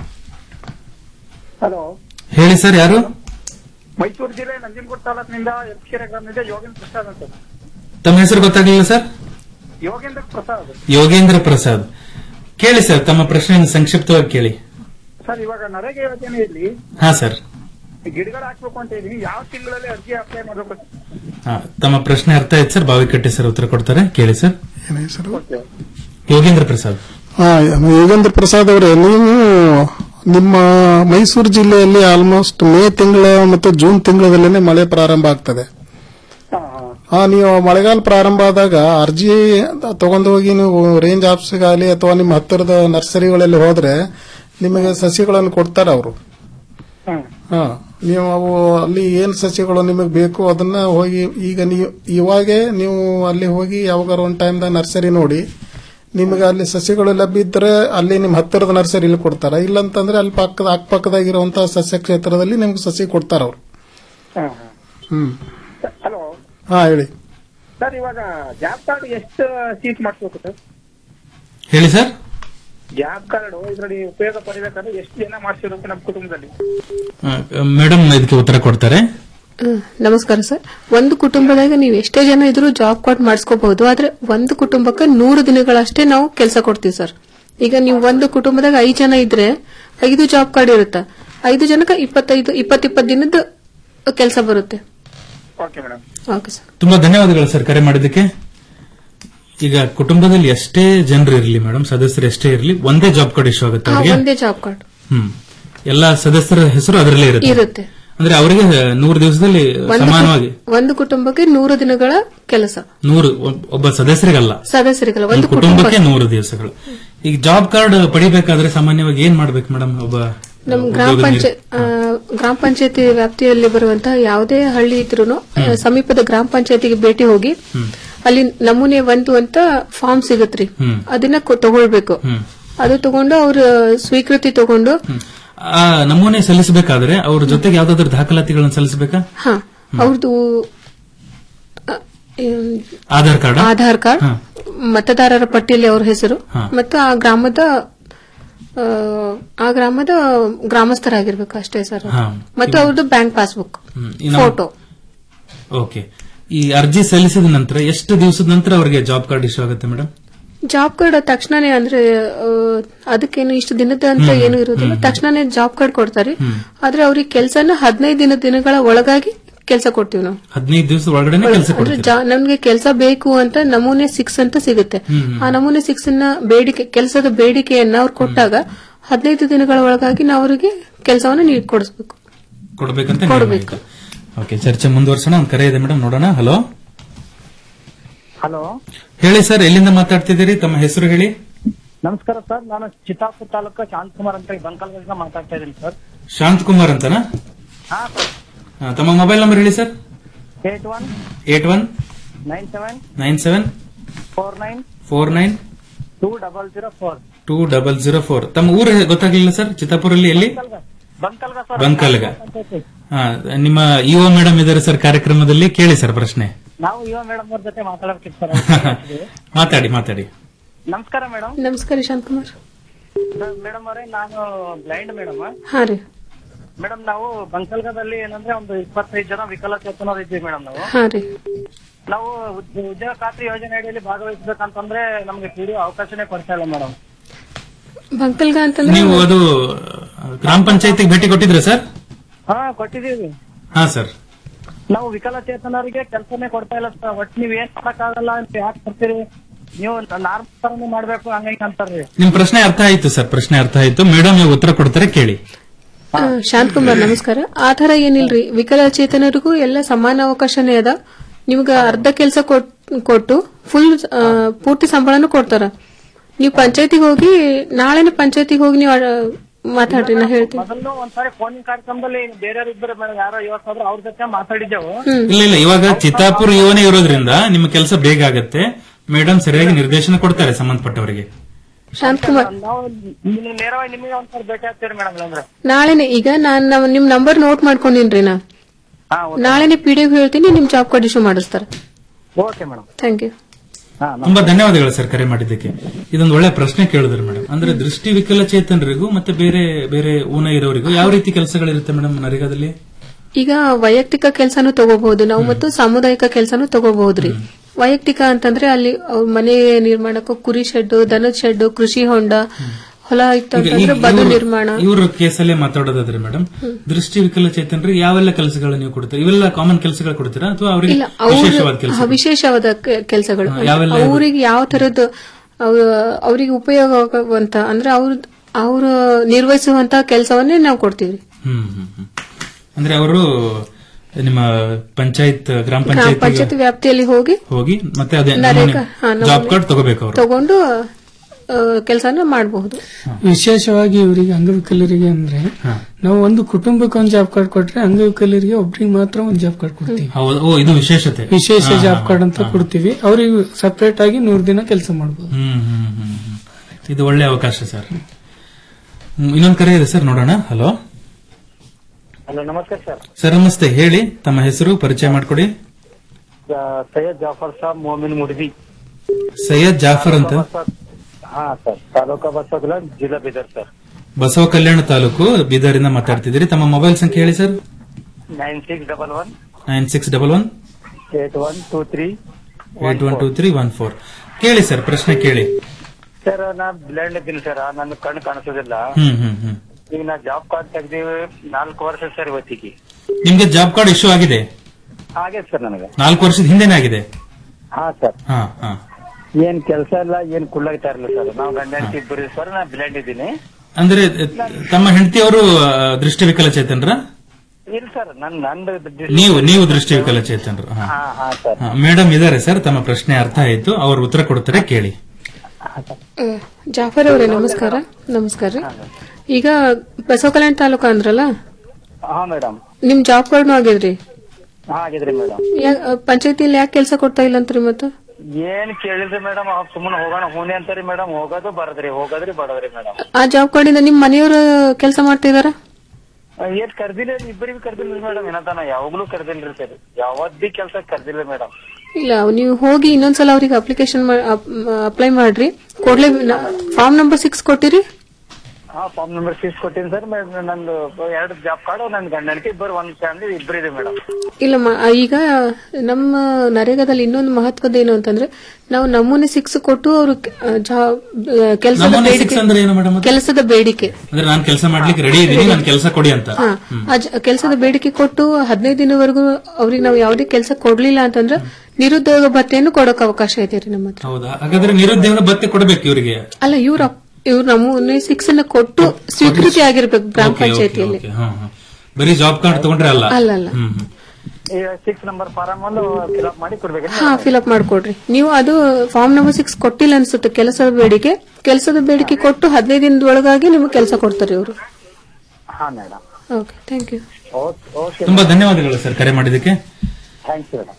ಹಲೋ ಹೇಳಿ ಸರ್ ಯಾರು ಮೈಸೂರು ಜಿಲ್ಲೆ ನಂಜನಗೂಡು ತಾಲೂಕಿನಿಂದ ಎಲ್ಕೆರೆ ಗ್ರಾಮದಿಂದ ಯೋಗೇಂದ್ರ ಪ್ರಸಾದ್ ಅಂತ ತಮ್ಮ ಹೆಸರು ಗೊತ್ತಾಗ್ಲಿಲ್ಲ ಸರ್ ಯೋಗೇಂದ್ರ ಪ್ರಸಾದ್ ಯೋಗೇಂದ್ರ ಪ್ರಸಾದ್ ಕೇಳಿ ಸರ್ ತಮ್ಮ ಪ್ರಶ್ನೆಯನ್ನು ಸಂಕ್ಷಿಪ್ತವಾಗಿ ಕೇಳಿ ಸರ್ ಇವಾಗ ನರೇಗಾ ಯೋಜನೆಯಲ್ಲಿ ಹಾ ಸರ್ ಗಿಡಗಳು ಹಾಕ್ಬೇಕು ಅಂತ ಇದೀನಿ ಯಾವ ತಿಂಗಳಲ್ಲಿ ಅರ್ಜಿ ಅಪ್ಲೈ ಮಾಡಬೇಕು ಹಾ, ತಮ್ಮ ಪ್ರಶ್ನೆ ಅರ್ಥ ಆಯ್ತು ಸರ್ ಬಾವಿಕಟ್ಟಿ ಸರ್ ಉತ್ತರ ಕೊಡ್ತಾರೆ ಕೇಳಿ ಸರ್ ಏನ್ ಹೆಸರು ಯೋಗೇಂದ್ರ ಪ್ರಸಾದ್ ಹಾ ಯೋಗೇಂದ್ರ ಪ್ರಸಾದ್ ಅವರೇ ನೀವು ನಿಮ್ಮ ಮೈಸೂರು ಜಿಲ್ಲೆಯಲ್ಲಿ ಆಲ್ಮೋಸ್ಟ್ ಮೇ ತಿಂಗಳ ಮತ್ತು ಜೂನ್ ತಿಂಗಳಲ್ಲೇ ಮಳೆ ಪ್ರಾರಂಭ ಆಗ್ತದೆ ಹಾ ನೀವು ಮಳೆಗಾಲ ಪ್ರಾರಂಭ ಆದಾಗ ಅರ್ಜಿ ತಗೊಂಡು ಹೋಗಿ ನೀವು ರೇಂಜ್ ಆಫೀಸ್ಗಾಗಲಿ ಅಥವಾ ನಿಮ್ಮ ಹತ್ತಿರದ ನರ್ಸರಿಗಳಲ್ಲಿ ಹೋದ್ರೆ ನಿಮಗೆ ಸಸಿಗಳನ್ನು ಕೊಡ್ತಾರೆ ಅವರು ಹಾ ನೀವು ಅವು ಅಲ್ಲಿ ಏನ್ ಸಸ್ಯಗಳು ನಿಮಗೆ ಬೇಕು ಅದನ್ನ ಹೋಗಿ ಈಗ ನೀವು ಇವಾಗೆ ನೀವು ಅಲ್ಲಿ ಹೋಗಿ ಯಾವಾಗಾರ ಒಂದು ಟೈಮ್ದಾಗ ನರ್ಸರಿ ನೋಡಿ ನಿಮಗೆ ಅಲ್ಲಿ ಸಸ್ಯಗಳು ಲಭ್ಯ ಇದ್ರೆ ಅಲ್ಲಿ ನಿಮ್ಮ ಹತ್ತಿರದ ನರ್ಸರಿಲಿ ಕೊಡ್ತಾರ ಇಲ್ಲಂತಂದ್ರೆ ಅಲ್ಲಿ ಪಕ್ಕದ ಅಕ್ಕಪಕ್ಕದಾಗಿರುವಂತಹ ಸಸ್ಯ ಕ್ಷೇತ್ರದಲ್ಲಿ ನಿಮ್ಗೆ ಸಸಿ ಕೊಡ್ತಾರ ಅವರು ಹ್ಮ್ ಹಲೋ ಹಾ ಹೇಳಿ ಸರ್ ಇವಾಗ ಜಾಬ್ ಕಾರ್ಡ್ ಎಷ್ಟು ಸೀಟ್ ಮಾಡಿಸ್ಬೇಕು ಸರ್ ಹೇಳಿ ಸರ್ ಜಾಬ್ ಕಾರ್ಡ್ ಇದರಲ್ಲಿ ಉಪಯೋಗ ಪಡಿಬೇಕಾದ್ರೆ ಎಷ್ಟು ಜನ ಮಾಡಿಸಿರುತ್ತೆ ನಮ್ಮ ಕುಟುಂಬದಲ್ಲಿ ಮೇಡಮ್ ಇದಕ್ಕೆ ಉತ್ತರ ಕೊಡ್ತಾರೆ ಹ್ಮ್, ನಮಸ್ಕಾರ ಸರ್ ಒಂದು ಕುಟುಂಬದಾಗ ನೀವು ಎಷ್ಟೇ ಜನ ಇದ್ರೂ ಜಾಬ್ ಕಾರ್ಡ್ ಮಾಡಿಸ್ಕೋಬಹುದು ಆದ್ರೆ ಒಂದು ಕುಟುಂಬಕ್ಕೆ ನೂರು ದಿನಗಳಷ್ಟೇ ನಾವು ಕೆಲಸ ಕೊಡ್ತೀವಿ ಸರ್ ಈಗ ನೀವು ಒಂದು ಕುಟುಂಬದಾಗ ಐದು ಜನ ಇದ್ರೆ ಐದು ಜಾಬ್ ಕಾರ್ಡ್ ಇರುತ್ತೆ ಐದು ಜನಕ್ಕೆ ಇಪ್ಪತ್ತೈದು ಇಪ್ಪತ್ತಿಪ್ಪತ್ತು ದಿನದ ಕೆಲಸ ಬರುತ್ತೆ ಓಕೆ ಮೇಡಮ್ ಓಕೆ ಸರ್ ತುಂಬಾ ಧನ್ಯವಾದಗಳು ಸರ್ ಕರೆ ಮಾಡಿದ್ದಕ್ಕೆ ಈಗ ಕುಟುಂಬದಲ್ಲಿ ಎಷ್ಟೇ ಜನರು ಇರಲಿ ಮೇಡಮ್ ಸದಸ್ಯರು ಎಷ್ಟೇ ಇರಲಿ ಒಂದೇ ಜಾಬ್ ಕಾರ್ಡ್ ಇಶ್ಯೂ ಆಗುತ್ತೆ ಹಾ, ಅವರಿಗೆ ಒಂದೇ ಜಾಬ್ ಕಾರ್ಡ್ ಹ್ಮ್ ಎಲ್ಲಾ ಸದಸ್ಯರ ಹೆಸರು ಅದರಲ್ಲೇ ಇರುತ್ತೆ ಇರುತ್ತೆ ಅಂದ್ರೆ ಅವರಿಗೆ ನೂರು ದಿವಸದಲ್ಲಿ ಒಂದು ಸಮಾನವಾಗಿ ಕು- ಒಂದು ಕುಟುಂಬಕ್ಕೆ ನೂರು ದಿನಗಳ ಕೆಲಸ ನೂರು ಒಬ್- ಒಬ್ಬ ಸದಸ್ಯರಿಗಲ್ಲ ಸದಸ್ಯರಿಗಲ್ಲ ಒಂದು ಒಂದು ಕುಟುಂಬಕ್ಕೆ ಕುಟುಂಬ ನೂರು ದಿವಸಗಳು ಈಗ ಜಾಬ್ ಕಾರ್ಡ್ ಪಡಿಬೇಕಾದ್ರೆ ಸಾಮಾನ್ಯವಾಗಿ ಏನ್ ಮಾಡ್ಬೇಕು ಮೇಡಮ್ ಒಬ್ಬ ನಮ್ಮ ಗ್ರಾಮ ಉದ್ಯೋಗ ನಿರ್- ಪಂಚಾಯತ್ ಗ್ರಾಮ ಪಂಚಾಯತಿ ವ್ಯಾಪ್ತಿಯಲ್ಲಿ ಬರುವಂತಹ ಯಾವುದೇ ಹಳ್ಳಿ ಇದ್ರೂ ಸಮೀಪದ ಗ್ರಾಮ ಪಂಚಾಯತಿಗೆ ಭೇಟಿ ಹೋಗಿ ಅಲ್ಲಿ ನಮೂನೆ ಒಂದು ಅಂತ ಫಾರ್ಮ್ ಸಿಗತ್ರಿ ಹ್ಮ್. ಅದನ್ನ ಕೊ- ತಗೊಳ್ಬೇಕು ಹ್ಮ್. ಅದು ತಗೊಂಡು ಅವ್ರ ಸ್ವೀಕೃತಿ ತಗೊಂಡು ಆ ನಮೂನೆ ಸಲ್ಲಿಸಬೇಕಾದ್ರೆ ಅವ್ರ ಜೊತೆಗೆ ಯಾವ್ದಾದ್ರು ದಾಖಲಾತಿಗಳನ್ನು ಸಲ್ಲಿಸಬೇಕಾ ಹಾ ಅವ್ರದ್ದು ಆ, ಏನ್, ಆಧಾರ್ ಕಾರ್ಡ್ ಆಧಾರ್ ಕಾರ್ಡ್ ಹಾ. ಮತದಾರರ ಪಟ್ಟಿಯಲ್ಲಿ ಅವ್ರ ಹೆಸರು ಹಾ. ಮತ್ತು ಆ ಗ್ರಾಮದ ಆ, ಆ ಗ್ರಾಮದ ಗ್ರಾಮಸ್ಥರಾಗಿರ್ಬೇಕು ಅಷ್ಟೇ ಸರ್ ಹಾ. ಮತ್ತು ಅವ್ರದ್ದು ಬ್ಯಾಂಕ್ ಪಾಸ್ಬುಕ್ ಹ್ಮ್. ಇನ್ನು- ಫೋಟೋ ಓಕೆ ಈ ಅರ್ಜಿ ಸಲ್ಲಿಸಿದ ನಂತರ ಎಷ್ಟು ದಿವಸದ ನಂತರ ಅವರಿಗೆ ಜಾಬ್ ಕಾರ್ಡ್ ಇಶ್ಯೂ ಆಗುತ್ತೆ ಮೇಡಮ್ ಜಾಬ್ ಕಾರ್ಡ್ ತಕ್ಷಣನೇ ಅಂದ್ರೆ ಆ, ಅದಕ್ಕೇನು ಇಷ್ಟು ದಿನದ ಅಂತ ಹ್ಮ್. ಏನು ಇರುದಿಲ್ಲ ಹ್ಮ್. ತಕ್ಷಣನೇ ಜಾಬ್ ಕಾರ್ಡ್ ಕೊಡ್ತಾರೆ ಹ್ಮ್. ಆದ್ರೆ ಅವ್ರಿಗೆ ಕೆಲಸನ ಹದಿನೈದು ದಿನ ದಿನಗಳ ಒಳಗಾಗಿ ಕೆಲಸ ಕೊಡ್ತೀವಿ ನಾವು ಹದಿನೈದು ದಿವಸದ ಒಳಗಡೆ ಕೆಲಸ ಅಂದ್ರೆ ಕೊಡ್ತೀರಿ ಜಾ- ನಮ್ಗೆ ಕೆಲಸ ಬೇಕು ಅಂತ ನಮೂನೆ ಸಿಕ್ಸ್ ಅಂತ ಸಿಗುತ್ತೆ ಹ್ಮ್, ಹ್ಮ್. ಆ ನಮೂನೆ ಸಿಕ್ಸ್ ನ ಬೇಡಿಕೆ ಕೆಲಸದ ಬೇಡಿಕೆಯನ್ನ ಅವ್ರು ಕೊಟ್ಟಾಗ ಹದಿನೈದು ದಿನಗಳ ಒಳಗಾಗಿ ನಾವು ಅವರಿಗೆ ಕೆಲಸವನ್ನ ನೀಡಿ ಕೊಡಿಸ್ಬೇಕು ಕೊಡ್ಬೇಕಂತ ನಿರ್ಣಯ ಆಯ್ತು. ಓಕೆ ಚರ್ಚೆ ಮುಂದುವರ್ಸೋಣ ಒಂದು ಕರೆ ಇದೆ ಮೇಡಮ್ ನೋಡೋಣ ಹಲೋ ಹಲೋ ಹೇಳಿ ಸರ್ ಎಲ್ಲಿಂದ ಮಾತಾಡ್ತಿದ್ದೀರಿ ತಮ್ಮ ಹೆಸರು ಹೇಳಿ ನಮಸ್ಕಾರ ಸರ್ ನಾನು ಚಿತ್ತಾಪುರ ತಾಲೂಕು ಶಾಂತಕುಮಾರ್ ಅಂತ ಬಂಕಲ್ಗಳಿಂದ ಮಾತಾಡ್ತಾ ಇದ್ದೀನಿ ಸರ್ ಶಾಂತ್ ಕುಮಾರ್ ಅಂತನಾ ಹಾ ಸರ್ ಆ, ತಮ್ಮ ಮೊಬೈಲ್ ನಂಬರ್ ಹೇಳಿ sir eight one eight one nine seven nine seven four nine four nine two double zero four two double zero four ತಮ್ಮ ಊರು ಗೊತ್ತಾಗ್ಲಿಲ್ಲ ಸರ್ ಚಿತ್ತಾಪುರಲ್ಲಿ ಎಲ್ಲಿ ಬಂಕಲ್ಗ ಸರ್ ಬಂಕಲ್ಗ ಆ, ನಿಮ್ಮ ಇಒ ಮೇಡಮ್ ಇದ್ದಾರೆ ಸರ್ ಕಾರ್ಯಕ್ರಮದಲ್ಲಿ ಕೇಳಿ ಸರ್ ಪ್ರಶ್ನೆ ನಾವು ಯುವ ಮೇಡಮ್ ಅವ್ರ ಜೊತೆ ಮಾತಾಡಬೇಕಿತ್ತು ಸರ್ ಮಾತಾಡಿ ಮಾತಾಡಿ ನಮಸ್ಕಾರ ಮೇಡಮ್ ನಮಸ್ಕಾರ ಶಾಂತಕುಮಾರ್ ಮೇಡಮ್ ಅವರೇ ನಾನು ಬ್ಲೈಂಡ್ ಮೇಡಮ್ ಹಾ ರೀ ಮೇಡಮ್ ನಾವು ಬಂಕಲ್ಗದಲ್ಲಿ ಏನಂದ್ರೆ ಒಂದು ಇಪ್ಪತ್ತೈದು ಜನ ವಿಕಲಚೇತನರು ಇದ್ದೀವಿ ಮೇಡಮ್ ನಾವು ಹಾ ರೀ ನಾವು ಉದ್- ಉದ್ಯೋಗ ಖಾತ್ರಿ ಯೋಜನೆ ಅಡಿಯಲ್ಲಿ ಭಾಗವಹಿಸಬೇಕಂತಂದ್ರೆ ನಮ್ಗೆ ಪಿಡಿಒ ಅವಕಾಶನೇ ಕೊಡ್ತಾ ಇಲ್ಲ ಮೇಡಮ್ ಬಂಕಲ್ಗ ಅಂತಂದ್ರೆ ನೀವು ಅದು ಗ್ರಾಮ ಪಂಚಾಯತಿಗೆ ಭೇಟಿ ಕೊಟ್ಟಿದ್ರೆ ಸರ್ ಹಾ ಕೊಟ್ಟಿದೀವಿ ಹಾ ಸರ್ ನಾವು ವಿಕಲಚೇತನರಿಗೆ ಕೆಲಸನೇ ಕೊಡ್ತಾ ಇಲ್ಲ ಸರ್ ಒಟ್ಟು ನೀವ್ ಏನ್ ಮಾಡಕ್ಕಾಗಲ್ಲ ಅಂತ ಯಾಕೆ ಬರ್ತೀರಿ ನೀವು ನಾರ್ಮಲ್ ತರನೇ ಮಾಡ್ಬೇಕು ಹಂಗ ಹಿಂಗ ಅಂತಾರ್ರಿ ನಿಮ್ ಪ್ರಶ್ನೆ ಅರ್ಥ ಆಯ್ತು ಸರ್ ಪ್ರಶ್ನೆ ಅರ್ಥ ಆಯ್ತು ಮೇಡಮ್ ನೀವು ಉತ್ತರ ಕೊಡ್ತಾರೆ ಕೇಳಿ ಆ, ಶಾಂತಕುಮಾರ್ ನಮಸ್ಕಾರ ಆ ತರ ಏನಿಲ್ರಿ ವಿಕಲಚೇತನರಿಗೂ ಎಲ್ಲ ಸಮಾನ ಅವಕಾಶನೇ ಅದ ನಿಮ್ಗ ಅರ್ಧ ಕೆಲಸ ಕೊಟ್ಟು ಫುಲ್ ಪೂರ್ತಿ ಸಂಬಳನೂ ಕೊಡ್ತಾರ ನೀವು ಪಂಚಾಯತಿಗೆ ಹೋಗಿ ನಾಳೆನೆ ಪಂಚಾಯತಿಗೆ ಹೋಗಿ ನೀವು ಆ, ಮಾತಾಡ್ರಿ ನಾ ಹೇಳ್ತೀನಿ ಮೊದಲು ಒಂದ್ಸಾರಿ ಫೋನಿಂಗ್ ಕಾರ್ಯಕ್ರಮದಲ್ಲಿ ಬೇರೆಯವ್ರು ಇಬ್ಬರು ಮೇಡಮ್ ಯಾರೋ ಇವತ್ತಾದ್ರು ಅವ್ರ ಜೊತೆ ಮಾತಾಡಿದ್ದೆವು ಇಲ್ಲ ಇಲ್ಲ ಇವಾಗ ಚಿತ್ತಾಪುರ ಇವನೇ ಇರೋದ್ರಿಂದ ನಿಮ್ಮ ಕೆಲಸ ಬೇಗ ಆಗತ್ತೆ ಮೇಡಮ್ ಸರಿಯಾಗಿ ನಿರ್ದೇಶನ ಕೊಡ್ತಾರೆ ಸಂಬಂಧಪಟ್ಟವರಿಗೆ ಶಾಂತಕುಮಾರ್ ನಾವು ನೀವು ನೇರವಾಗಿ ನಿಮಗೆ ಒಂದ್ಸರಿ ಭೇಟಿ ಆಗ್ತೀರಿ ಮೇಡಮ್ ಅಂದ್ರೆ ನಾಳೆನೆ ಈಗ ನಾನ್ ನಮ್- ನಿಮ್ ನಂಬರ್ ನೋಟ್ ಮಾಡ್ಕೊಂಡಿನ್ರಿ ನಾ ಹಾ ನಾಳೆನೆ ಪಿ ಡಿ ಹೇಳ್ತೀನಿ ನಿಮ್ ಜಾಬ್ ಕಾರ್ಡ್ ಇಶ್ಯೂ ಮಾಡಿಸ್ತಾರ ಓಕೆ ಮೇಡಮ್ ಥ್ಯಾಂಕ್ ಯು ತುಂಬಾ ಧನ್ಯವಾದಗಳು ಸರ್ ಕರೆ ಮಾಡಿದ್ದಕ್ಕೆ ಇದೊಂದು ಒಳ್ಳೆ ಪ್ರಶ್ನೆ ಕೇಳಿದ್ರಿ ಮೇಡಮ್ ಅಂದ್ರೆ ದೃಷ್ಟಿ ವಿಕಲಚೇತನರಿಗೂ ಮತ್ತೆ ಬೇರೆ ಬೇರೆ ಊನ ಇರೋರಿಗೂ ಯಾವ ರೀತಿ ಕೆಲಸಗಳಿರುತ್ತೆ ಮೇಡಮ್ ನರೇಗಾದಲ್ಲಿ ಈಗ ವೈಯಕ್ತಿಕ ಕೆಲಸನೂ ತಗೋಬಹುದು ನಾವು ಮತ್ತು ಸಾಮುದಾಯಿಕ ಕೆಲಸನೂ ತಗೋಬಹುದ್ರಿ ವೈಯಕ್ತಿಕ ಅಂತಂದ್ರೆ ಅಲ್ಲಿ ಅವ್ರ ಮನೆ ನಿರ್ಮಾಣಕ್ಕೂ ಕುರಿ ಶೆಡ್ ದನದ ಶೆಡ್ ಕೃಷಿ ಹೊಂಡ ಹೊಲ ಇತ್ತು ಈಗ ಅಂತಂದ್ರೆ ಈ- ಬದು ಇವ್ರು- ನಿರ್ಮಾಣ ಇವ್ರ ಕೇಸಲ್ಲೇ ಮಾತಾಡೋದಾದ್ರೆ ಮೇಡಮ್ ದೃಷ್ಟಿ ವಿಕಲಚೇತನರಿಗೆ ಯಾವೆಲ್ಲ ಕೆಲಸಗಳು ನೀವು ಕೊಡ್ತೀರಾ ಇವೆಲ್ಲ ಕಾಮನ್ ಕೆಲಸಗಳು ಕೊಡ್ತೀರಾ ಅಥವಾ ಅವರಿಗೆ ಇಲ್ಲ ಅವ್ರ ವಿಶೇಷವಾದ ಕೆಲಸ ವಿಶೇಷವಾದ ಕೆಲಸಗಳು ಹಾ, ಯಾವೆಲ್ಲ ಇವು? ಅವರಿಗೆ ಯಾವ ತರದ್ದು ಅವರಿಗೆ ಉಪಯೋಗ ಆಗುವಂತ ಅಂದ್ರೆ ಅವ್ರ ಅವರು ನಿರ್ವಹಿಸುವಂತ ಕೆಲಸವನ್ನೇ ನಾವು ಕೊಡ್ತೀವಿ ಹ್ಮ್ ಹ್ಮ್ ಹ್ಮ್. ಅಂದ್ರೆ ಅವರು ನಿಮ್ಮ ಪಂಚಾಯತ್ ಗ್ರಾಮ ಗ್ರಾಮ ಪಂಚಾಯತ್ ಪಂಚಾಯತ್ ವ್ಯಾಪ್ತಿಯಲ್ಲಿ ಹೋಗಿ ಹೋಗಿ ಮತ್ತೆ ಅದೇ ನರೇಗಾ, ಹಾ, ನಮೂನೆ ಜಾಬ್ ಕಾರ್ಡ್ ತಗೋಬೇಕು ಅವರು ತಗೊಂಡು ಕೆಲಸನ ಮಾಡಬಹುದು ವಿಶೇಷವಾಗಿ ಇವರಿಗೆ ಅಂಗವಿಕಲರಿಗೆ ಅಂದ್ರೆ ನಾವು ಒಂದು ಕುಟುಂಬಕ್ಕೆ ಒಂದು ಜಾಬ್ ಕಾರ್ಡ್ ಕೊಟ್ರೆ ಅಂಗವಿಕಲರಿಗೆ ಒಬ್ರಿಗೆ ಮಾತ್ರ ಒಂದು ಜಾಬ್ ಕಾರ್ಡ್ ಕೊಡ್ತೀವಿ ಹೌದು ಓ ಇದು ವಿಶೇಷತೆ ವಿಶೇಷ ಹಾ, ಜಾಬ್ ಹಾ, ಕಾರ್ಡ್ ಅಂತ ಕೊಡ್ತೀವಿ ಅವ್ರಿಗೆ ಸಪರೇಟ್ ಆಗಿ ನೂರು ದಿನ ಕೆಲಸ ಮಾಡಬಹುದು ಹ್ಮ್ ಹ್ಮ್ ಹ್ಮ್ ಹ್ಮ್. ಇದು ಒಳ್ಳೆ ಅವಕಾಶ ಸರ್ ಹ್ಮ್, ಇನ್ನೊಂದು ಕರೆ ಇದೆ ಸರ್ ನೋಡೋಣ ಹಲೋ ಹಲೋ ನಮಸ್ಕಾರ ಸರ್ ಸರ್ ನಮಸ್ತೆ ಹೇಳಿ ತಮ್ಮ ಹೆಸರು ಪರಿಚಯ ಮಾಡಿಕೊಡಿ ಸೈಯದ್ ಜಾಫರ್ ಸಾಬ್ ಮೋಮಿನ್ ಮುಡ್ದಿ ಸೈಯದ್ ಜಾಫರ್ ಅಂತ ಹಾ ಸರ್ ತಾಲೂಕಾ ಬಸವಗಲ ಜಿಲ್ಲಾ ಬೀದರ್ ಸರ್ ಬಸವ ಕಲ್ಯಾಣ ತಾಲೂಕು ಬೀದರಿಂದ ಮಾತಾಡ್ತಿದ್ದೀರಿ ತಮ್ಮ ಮೊಬೈಲ್ ಸಂಖ್ಯೆ ಹೇಳಿ sir nine six double one nine six double one eight one two three eight one two three one four ಕೇಳಿ ಸರ್ ಪ್ರಶ್ನೆ ಕೇಳಿ ಸರ್ ನಾ ಬ್ಲೈಂಡ್ ಇದ್ದೀನಿ ಸರ್ ನನ್ನ ಕಣ್ಣು ಕಾಣಿಸೋದಿಲ್ಲ ಹ್ಮ್ ಹ್ಮ್ ಹ್ಮ್ ಈಗ ನಾ ಜಾಬ್ ಕಾರ್ಡ್ ತೆಗ್ದೀವಿ ನಾಲ್ಕು ವರ್ಷ ಸರ್ ಇವತ್ತಿಗೆ ನಿಮ್ಗೆ ಜಾಬ್ ಕಾರ್ಡ್ ಇಶ್ಯೂ ಆಗಿದೆ ಹಾಗೆ ಸರ್ ನನಗೆ ನಾಲ್ಕು ವರ್ಷದ ಹಿಂದೆನೇ ಆಗಿದೆ ಹಾ ಸರ್ ಹಾ ಹಾ ಏನ್ ಕೆಲಸ ಇಲ್ಲ ಏನ್ ಕುಳ್ಳಾಗ್ತಾ ಇರಲಿಲ್ಲ ಸರ್ ನಾವು ಗಂಡ ಹೆಂಡತಿ ಇಬ್ಬರು ಸರ್ ನಾ ಬ್ಲೈಂಡ್ ಇದ್ದೀನಿ ಅಂದ್ರೆ ಅಹ್, ತಮ್ಮ ಹೆಂಡತಿಯವರು ದೃಷ್ಟಿ ವಿಕಲಚೇತನರ ಇಲ್ಲ ಸರ್ ನನ್ ನಂದು ನೀವು ನೀವು ದೃಷ್ಟಿ ವಿಕಲಚೇತನರು ಹಾ ಹಾ ಹಾ ಸರ್ ಮೇಡಮ್ ಇದಾರೆ ಸರ್ ತಮ್ಮ ಪ್ರಶ್ನೆ ಅರ್ಥ ಆಯ್ತು ಅವರು ಉತ್ತರ ಕೊಡ್ತಾರೆ ಕೇಳಿ ಆ, ಜಾಫರ್ ಅವರೇ ನಮಸ್ಕಾರ ನಮಸ್ಕಾರ ರೀ ಈಗ ಬಸವ ಕಲ್ಯಾಣ ತಾಲೂಕು ಅಂದ್ರಲ್ಲ ಹಾ ಮೇಡಮ್ ನಿಮ್ ಜಾಬ್ ಕಾರ್ಡ್ನು ಆಗಿದ್ರಿ ಹಾ ಆಗಿದ್ರಿ ಮೇಡಮ್ ಪಂಚಾಯತಿಯಲ್ಲಿ ಯಾಕೆ ಕೆಲಸ ಕೊಡ್ತಾ ಇಲ್ಲ ಅಂತ್ರಿ ಮತ್ತ ಏನ್ ಕೇಳಿದ್ರಿ ಮೇಡಮ್ ಸುಮ್ಮನೆ ಹೋಗೋಣ ಹೂನೆ ಅಂತಾರಿ ಮೇಡಮ್ ಹೋಗೋದು ಬರದ್ರಿ ಹೋಗೋದ್ರಿ ಬಡದ್ರಿ ಮೇಡಮ್ ಆ ಜಾಬ್ ಕಾರ್ಡಿಂದ ನಿಮ್ ಮನೆಯವರು ಕೆಲಸ ಮಾಡ್ತಿದಾರ ಏನ್ ಕರ್ದಿಲ್ಲ ಇಬ್ಬರಿಗೂ ಕರ್ದಿಲ್ರಿ ಮೇಡಮ್ ಏನಂತಾನ ಯಾವಾಗ್ಲೂ ಕರ್ದಿಲ್ರಿ ಸರ್ ಯಾವತ್ ಬಿ ಕೆಲ್ಸ ಕರ್ದಿಲ್ಲ ಮೇಡಮ್ ಇಲ್ಲ ನೀವು ಹೋಗಿ ಇನ್ನೊಂದ್ಸಲ ಅವ್ರಿಗೆ ಅಪ್ಲಿಕೇಶನ್ ಅಪ್ಲೈ ಮಾಡ್ರಿ ಕೂಡಲೇ ಫಾರ್ಮ್ ನಂಬರ್ ಸಿಕ್ಸ್ ಕೊಟ್ಟಿರಿ ಹಾ ಫಾರ್ಮ್ ನಂಬರ್ ಸಿಕ್ಸ್ ಕೊಟ್ಟಿನಿ ಸರ್ ನಂದು ಎರಡು ಜಾಬ್ ಕಾರ್ಡ್ ನನ್ ಗಂಡನಿಗೆ ಇಬ್ಬರು ಒಂದ್ ಫ್ಯಾಮಿಲಿ ಇಬ್ಬರು ಇದೆ ಮೇಡಮ್ ಇಲ್ಲ ಮ- ಈಗ ನಮ್ಮ ನರೇಗಾದಲ್ಲಿ ಇನ್ನೊಂದು ಮಹತ್ವದ ಏನು ಅಂತಂದ್ರೆ ನಾವು ನಮೂನೆ ಸಿಕ್ಸ್ ಕೊಟ್ಟು ಅವರು ಕೆಲಸದ ನಮೂನೆ ಬೇಡಿಕೆ six ಅಂದ್ರೆ ಏನು ಮೇಡಮ್ ಅದು? ಕೆಲಸದ ಬೇಡಿಕೆ ಅಂದ್ರೆ ನಾನು ಕೆಲಸ ಮಾಡ್ಲಿಕ್ಕೆ ರೆಡಿ ಇದ್ದೀನಿ ನಾನು ಕೆಲಸ ಕೊಡಿ ಅಂತ ಹಾ ಆ ಕೆಲಸದ ಬೇಡಿಕೆ ಕೊಟ್ಟು ಹದಿನೈದು ದಿನವರೆಗೂ ಅವ್ರಿಗೆ ನಾವು ಯಾವುದೇ ಕೆಲಸ ಕೊಡ್ಲಿಲ್ಲ ಅಂತಂದ್ರೆ ನಿರುದ್ಯೋಗ ಭತ್ತೆಯನ್ನು ಕೊಡೋಕೆ ಅವಕಾಶ ಇದೆ ರೀ ನಮ್ಮ ಹತ್ರ ಹೌದಾ ಹಾಗಾದ್ರೆ ನಿರುದ್ಯೋಗ ಭತ್ತೆ ಕೊಡಬೇಕು ಇವರಿಗೆ ಅಲ್ಲ ಇವ್ರ ಇವ್ರು ನಮೂನೆ ಸಿಕ್ಸ್ ಅನ್ನ ಕೊಟ್ಟು ಸ್ವೀಕೃತಿ ಆಗಿರ್ಬೇಕು ಗ್ರಾಮ ಪಂಚಾಯತಿಯಲ್ಲಿ ಬರೀ ಜಾಬ್ ಕಾರ್ಡ್ ತಗೊಂಡ್ರೆ ಅಲ್ಲ ಅಲ್ಲ ಅಲ್ಲ ಹ್ಮ್ ಹ್ಮ್. ಸಿಕ್ಸ್ ನಂಬರ್ ಫಾರಂ ಒಂದು ಫಿಲ್ಅಪ್ ಮಾಡಿ ಕೊಡ್ಬೇಕು ಹಾ ಫಿಲ್ಅಪ್ ಮಾಡ್ಕೊಡ್ರಿ ನೀವು ಅದು ಫಾರ್ಮ್ ನಂಬರ್ ಸಿಕ್ಸ್ ಕೊಟ್ಟಿಲ್ಲ ಅನ್ಸುತ್ತೆ ಕೆಲಸದ ಬೇಡಿಕೆ ಕೆಲಸದ ಬೇಡಿಕೆ ಕೊಟ್ಟು ಹದಿನೈದು ದಿನದೊಳಗಾಗಿ ನಿಮ್ಗೆ ಕೆಲಸ ಕೊಡ್ತಾರೆ ಇವರು ಹಾ madam okay thank you okay okay ತುಂಬಾ ಧನ್ಯವಾದಗಳು ಸರ್ ಕರೆ ಮಾಡಿದ್ದಕ್ಕೆ ಥ್ಯಾಂಕ್ಸ್ ಮೇಡಮ್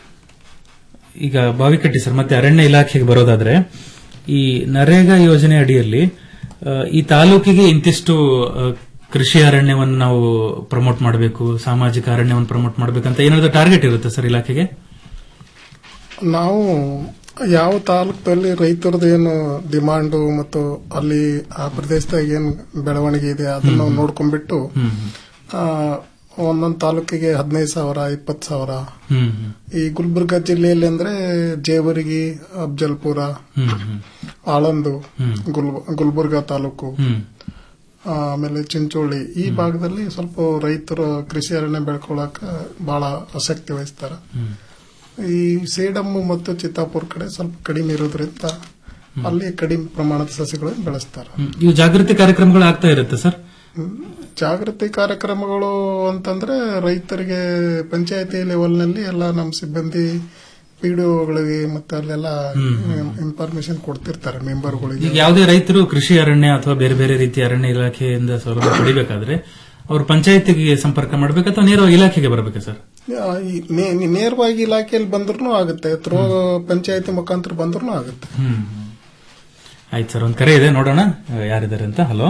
ಈಗ ಬಾವಿಕಟ್ಟಿ ಸರ್ ಮತ್ತೆ ಅರಣ್ಯ ಇಲಾಖೆಗೆ ಬರೋದಾದ್ರೆ ಈ ನರೇಗಾ ಯೋಜನೆ ಅಡಿಯಲ್ಲಿ ಆ, ಈ ತಾಲೂಕಿಗೆ ಇಂತಿಷ್ಟು ಆ, ಕೃಷಿ ಅರಣ್ಯವನ್ನು ನಾವು ಪ್ರಮೋಟ್ ಮಾಡಬೇಕು ಸಾಮಾಜಿಕ ಅರಣ್ಯವನ್ನು ಪ್ರಮೋಟ್ ಮಾಡಬೇಕಂತ ಏನಾದ್ರು ಟಾರ್ಗೆಟ್ ಇರುತ್ತೆ ಸರ್ ಇಲಾಖೆಗೆ ನಾವು ಯಾವ ತಾಲೂಕಲ್ಲಿ ರೈತರದ್ದು ಏನು ಡಿಮಾಂಡು ಮತ್ತು ಅಲ್ಲಿ ಆ ಪ್ರದೇಶದಾಗ ಏನು ಬೆಳವಣಿಗೆ ಇದೆ ಅದನ್ನ ನಾವು ನೋಡ್ಕೊಂಡ್ಬಿಟ್ಟು ಆ, ಒಂದೊಂದು ತಾಲೂಕಿಗೆ ಹದಿನೈದು ಸಾವಿರ ಇಪ್ಪತ್ತು ಸಾವಿರ ಹ್ಮ್ ಈ ಗುಲ್ಬರ್ಗ ಜಿಲ್ಲೆಯಲ್ಲಿ ಅಂದ್ರೆ ಜೇವರ್ಗಿ ಅಫ್ಜಲ್ಪುರ ಹ್ಮ್ ಹ್ಮ್ ಆಳಂದು ಹ್ಮ್. ಗುಲ್ಬ- ಗುಲ್ಬರ್ಗ ತಾಲೂಕು ಹ್ಮ್ ಆ, ಆಮೇಲೆ ಚಿಂಚೋಳಿ ಈ ಭಾಗದಲ್ಲಿ ಸ್ವಲ್ಪ ರೈತರು ಕೃಷಿ ಅರಣ್ಯ ಬೆಳ್ಕೊಳಕ ಬಹಳ ಆಸಕ್ತಿ ವಹಿಸ್ತಾರ ಹ್ಮ್. ಈ ಸೇಡಮ್ ಮತ್ತು ಚಿತ್ತಾಪುರ ಕಡೆ ಸ್ವಲ್ಪ ಕಡಿಮೆ ಇರೋದ್ರಿಂದ ಅಲ್ಲಿ ಕಡಿಮೆ ಪ್ರಮಾಣದ ಸಸಿಗಳನ್ನು ಬೆಳೆಸ್ತಾರೆ ಹ್ಮ್. ಇವು ಜಾಗೃತಿ ಕಾರ್ಯಕ್ರಮಗಳು ಆಗ್ತಾ ಇರುತ್ತೆ ಸರ್ ಜಾಗೃತಿ ಕಾರ್ಯಕ್ರಮಗಳು ಅಂತಂದ್ರೆ ರೈತರಿಗೆ ಪಂಚಾಯತಿ ಲೆವೆಲ್ನಲ್ಲಿ ಎಲ್ಲ ನಮ್ಮ ಸಿಬ್ಬಂದಿ ಪಿಡಿಒಗಳಿಗೆ ಮತ್ತೆ ಅಲ್ಲೆಲ್ಲ ಇನ್ಫಾರ್ಮೇಶನ್ ಕೊಡ್ತಿರ್ತಾರೆ ಈಗ ಮೆಂಬರ್ಗಳಿಗೆ ಯಾವುದೇ ರೈತರು ಕೃಷಿ ಅರಣ್ಯ ಅಥವಾ ಬೇರೆ ಬೇರೆ ರೀತಿಯ ಅರಣ್ಯ ಇಲಾಖೆಯಿಂದ ಸೌಲಭ್ಯ ಪಡಿಬೇಕಾದ್ರೆ ಅವರು ಪಂಚಾಯತಿಗೆ ಸಂಪರ್ಕ ಮಾಡಬೇಕು ಅಥವಾ ನೇರವಾಗಿ ಇಲಾಖೆಗೆ ಬರಬೇಕಾ ಸರ್ ಆ, ಈ ನೇ- ನೇರವಾಗಿ ಇಲಾಖೆಯಲ್ಲಿ ಬಂದ್ರೂ ಆಗುತ್ತೆ ಥ್ರೋ ಪಂಚಾಯತಿ ಮುಖಾಂತರ ಬಂದ್ರೂ ಆಗುತ್ತೆ ಹ್ಮ್ ಆಯ್ತು ಸರ್ ಒಂದ್ ಕರೆ ಇದೆ ನೋಡೋಣ ಆ, ಯಾರಿದ್ದಾರೆ ಅಂತ ಹಲೋ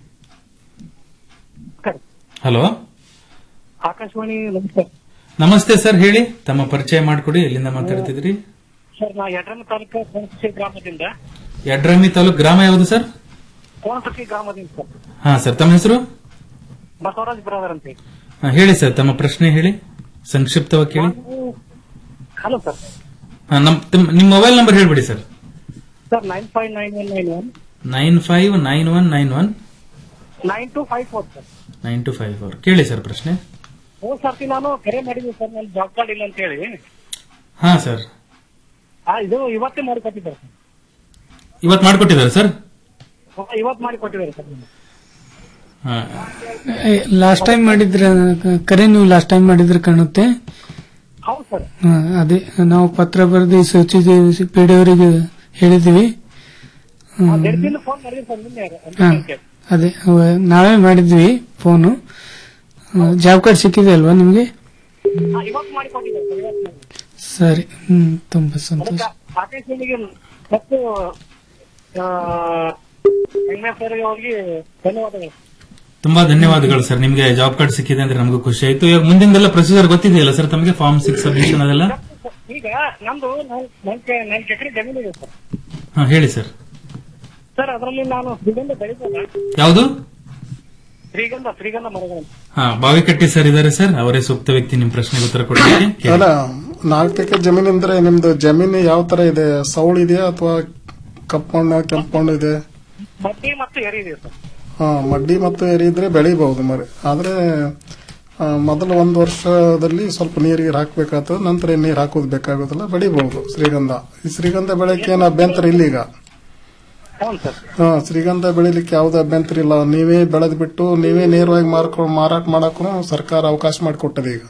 ಹಲೋ ಆಕಾಶವಾಣಿ ನಮಸ್ಕಾರ ನಮಸ್ತೆ ಸರ್ ಹೇಳಿ ತಮ್ಮ ಪರಿಚಯ ಮಾಡಿಕೊಡಿ ಎಲ್ಲಿಂದ ಮಾತಾಡ್ತಿದ್ರಿ ಸರ್ ನಾ ಯಡ್ರಮ್ಮ ತಾಲೂಕು ಕೋಣಸಸಿ ಗ್ರಾಮದಿಂದ ಯಡ್ರಾಮಿ ತಾಲೂಕ್ ಗ್ರಾಮ ಯಾವುದು ಸರ್ ಕೋಣಸಸಿ ಗ್ರಾಮದಿಂದ ಸರ್ ಹಾ ಸರ್ ತಮ್ಮ ಹೆಸರು ಬಸವರಾಜ್ ಬ್ರದರ್ ಅಂತ ಹೇಳಿ ಹಾ, ಹೇಳಿ ಸರ್ ತಮ್ಮ ಪ್ರಶ್ನೆ ಹೇಳಿ ಸಂಕ್ಷಿಪ್ತವಾಗಿ ಕೇಳಿ ಹಲೋ ಸರ್ ಹಾ, ನಮ್- ತಮ್- ನಿಮ್ಮ ಮೊಬೈಲ್ ನಂಬರ್ ಹೇಳ್ಬಿಡಿ sir sir nine five nine one nine one nine five nine one nine one nine two five four sir nine two five four ಕೇಳಿ ಸರ್ ಪ್ರಶ್ನೆ ಹೋದ್ ಸರ್ತಿ ನಾನು ಕರೆ ಮಾಡಿದ್ವಿ ಸರ್ ನನ್ನ ಜಾಬ್ ಕಾರ್ಡ್ ಇಲ್ಲ ಅಂತ ಹೇಳಿ ಹಾ ಸರ್ ಆ, ಇದು ಇವತ್ತೇ ಮಾಡಿ ಕೊಟ್ಟಿದ್ದಾರೆ ಸರ್ ಇವತ್ತು ಮಾಡ್ಕೊಟ್ಟಿದ್ದಾರೆ ಸರ್ ಹಾ, ಇವತ್ತು ಮಾಡಿ ಕೊಟ್ಟಿದ್ದಾರೆ ಸರ್ ಹಾ. ಲಾಸ್ಟ್ ಟೈಮ್ ಮಾಡಿದ್ರೆ ಕರೆ ನೀವು ಲಾಸ್ಟ್ ಟೈಮ್ ಮಾಡಿದ್ರೆ ಕಾಣುತ್ತೆ ಹೌದು ಸರ್ ಹಾ, ಅದೇ ನಾವು ಪತ್ರ ಬರೆದು ಸೂಚಿಸಿ ಪಿಡಿಯವರಿಗೆ ಹೇಳಿದೀವಿ ಹ್ಮ್. ಡೆಡ್ಪಿಂದ ಫೋನ್ ಮಾಡಿದ್ರಿ ಸರ್ ನಿನ್ನೆ ಹಾ, ಅದೇ ಅವ- ನಾವೇ ಮಾಡಿದ್ವಿ ಫೋನು ಜಾಬ್ ಕಾರ್ಡ್ ಸಿಕ್ಕಿದೆ ಅಲ್ವಾ ನಿಮ್ಗೆ ಹಾ, ಇವತ್ತು ಮಾಡಿ ಕೊಟ್ಟಿದ್ದಾರೆ ಸರ್ ಇವತ್ತು ಸರಿ ಹ್ಮ್ ತುಂಬಾ ಸಂತೋಷ ಅದಕ್ಕೆ ಆಕಾಶವಾಣಿಗೆ ಮತ್ತು ಹೆಂಗ್ಮೇಶ್ ಸರ್ ಅವ್ರಿಗೆ ಧನ್ಯವಾದಗಳು ತುಂಬಾ ಧನ್ಯವಾದಗಳು ಸರ್ ನಿಮ್ಗೆ ಜಾಬ್ ಕಾರ್ಡ್ ಸಿಕ್ಕಿದೆ ಅಂದ್ರೆ ನಮಗೂ ಖುಷಿ ಆಯ್ತು ಇವಾಗ ಮುಂದಿಂದೆಲ್ಲ ಪ್ರೊಸೀಜರ್ ಗೊತ್ತಿದೆಯಲ್ಲ ಸರ್ ತಮಗೆ ಫಾರ್ಮ್ ಸಿಕ್ಸ್ ಸಬ್ಮಿಷನ್ ಅದೆಲ್ಲ ಈಗ ನಮ್ದು ನಾಲ್ಕು ನಾಲ್ಕು ಎಕರೆ ಜಮೀನು ಇದೆ ಸರ್ ಹಾ ಹೇಳಿ ಸರ್ ಸರ್ ಅದರಲ್ಲಿ ನಾನು ಶ್ರೀಗಂಧ ಬೆಳಿಬೋದ ಯಾವುದು ಶ್ರೀಗಂಧ ಶ್ರೀಗಂಧ ಮರಗಳು ಹಾ ಬಾವಿಕಟ್ಟಿ ಸರ್ ಇದಾರೆ ಸರ್ ಅವರೇ ಸೂಕ್ತ ವ್ಯಕ್ತಿ ನಿಮ್ ಪ್ರಶ್ನೆಗೆ ಉತ್ತರ ಕೊಡಲಿಕ್ಕೆ ಕೇಳಿ. ಅಲ್ಲ ನಾಲ್ಕು ಎಕರೆ ಜಮೀನು ಅಂದ್ರೆ ನಿಮ್ದು ಜಮೀನು ಯಾವ ತರ ಇದೆ ಸೌಳು ಇದೆಯಾ ಅಥವಾ ಕಪ್ಪು ಮಣ್ಣು ಕೆಂಪು ಮಣ್ಣು ಇದೆ ಮಡ್ಡಿ ಮತ್ತು ಎರಿ ಇದೆ ಸರ್ ಹಾ ಮಡ್ಡಿ ಮತ್ತು ಎರಿ ಇದ್ರೆ ಬೆಳಿಬಹುದು ಮರಿ ಆದ್ರೆ ಆ, ಮೊದಲು ಒಂದು ವರ್ಷದಲ್ಲಿ ಸ್ವಲ್ಪ ನೀರಿಗೆ ಹಾಕ್ಬೇಕಾಗ್ತದೆ ನಂತರ ಏನ್ ನೀರು ಹಾಕೋದು ಬೇಕಾಗೋದಿಲ್ಲ ಬೆಳಿಬಹುದು ಶ್ರೀಗಂಧ ಈ ಶ್ರೀಗಂಧ ಬೆಳೆಯಕ್ಕೆ ಏನು ಅಭ್ಯಂತರ ಇಲ್ಲ ಈಗ ಹೌದು ಸರ್ ಹಾ ಶ್ರೀಗಂಧ ಬೆಳಿಲಿಕ್ಕೆ ಯಾವುದೇ ಅಭ್ಯಂತರ ಇಲ್ಲ ನೀವೇ ಬೆಳೆದ್ ಬಿಟ್ಟು ನೀವೇ ನೇರವಾಗಿ ಮಾರ್ಕೊ ಮಾರಾಟ ಮಾಡಕ್ಕೂ ಸರ್ಕಾರ ಅವಕಾಶ ಮಾಡಿಕೊಟ್ಟದೆ ಈಗ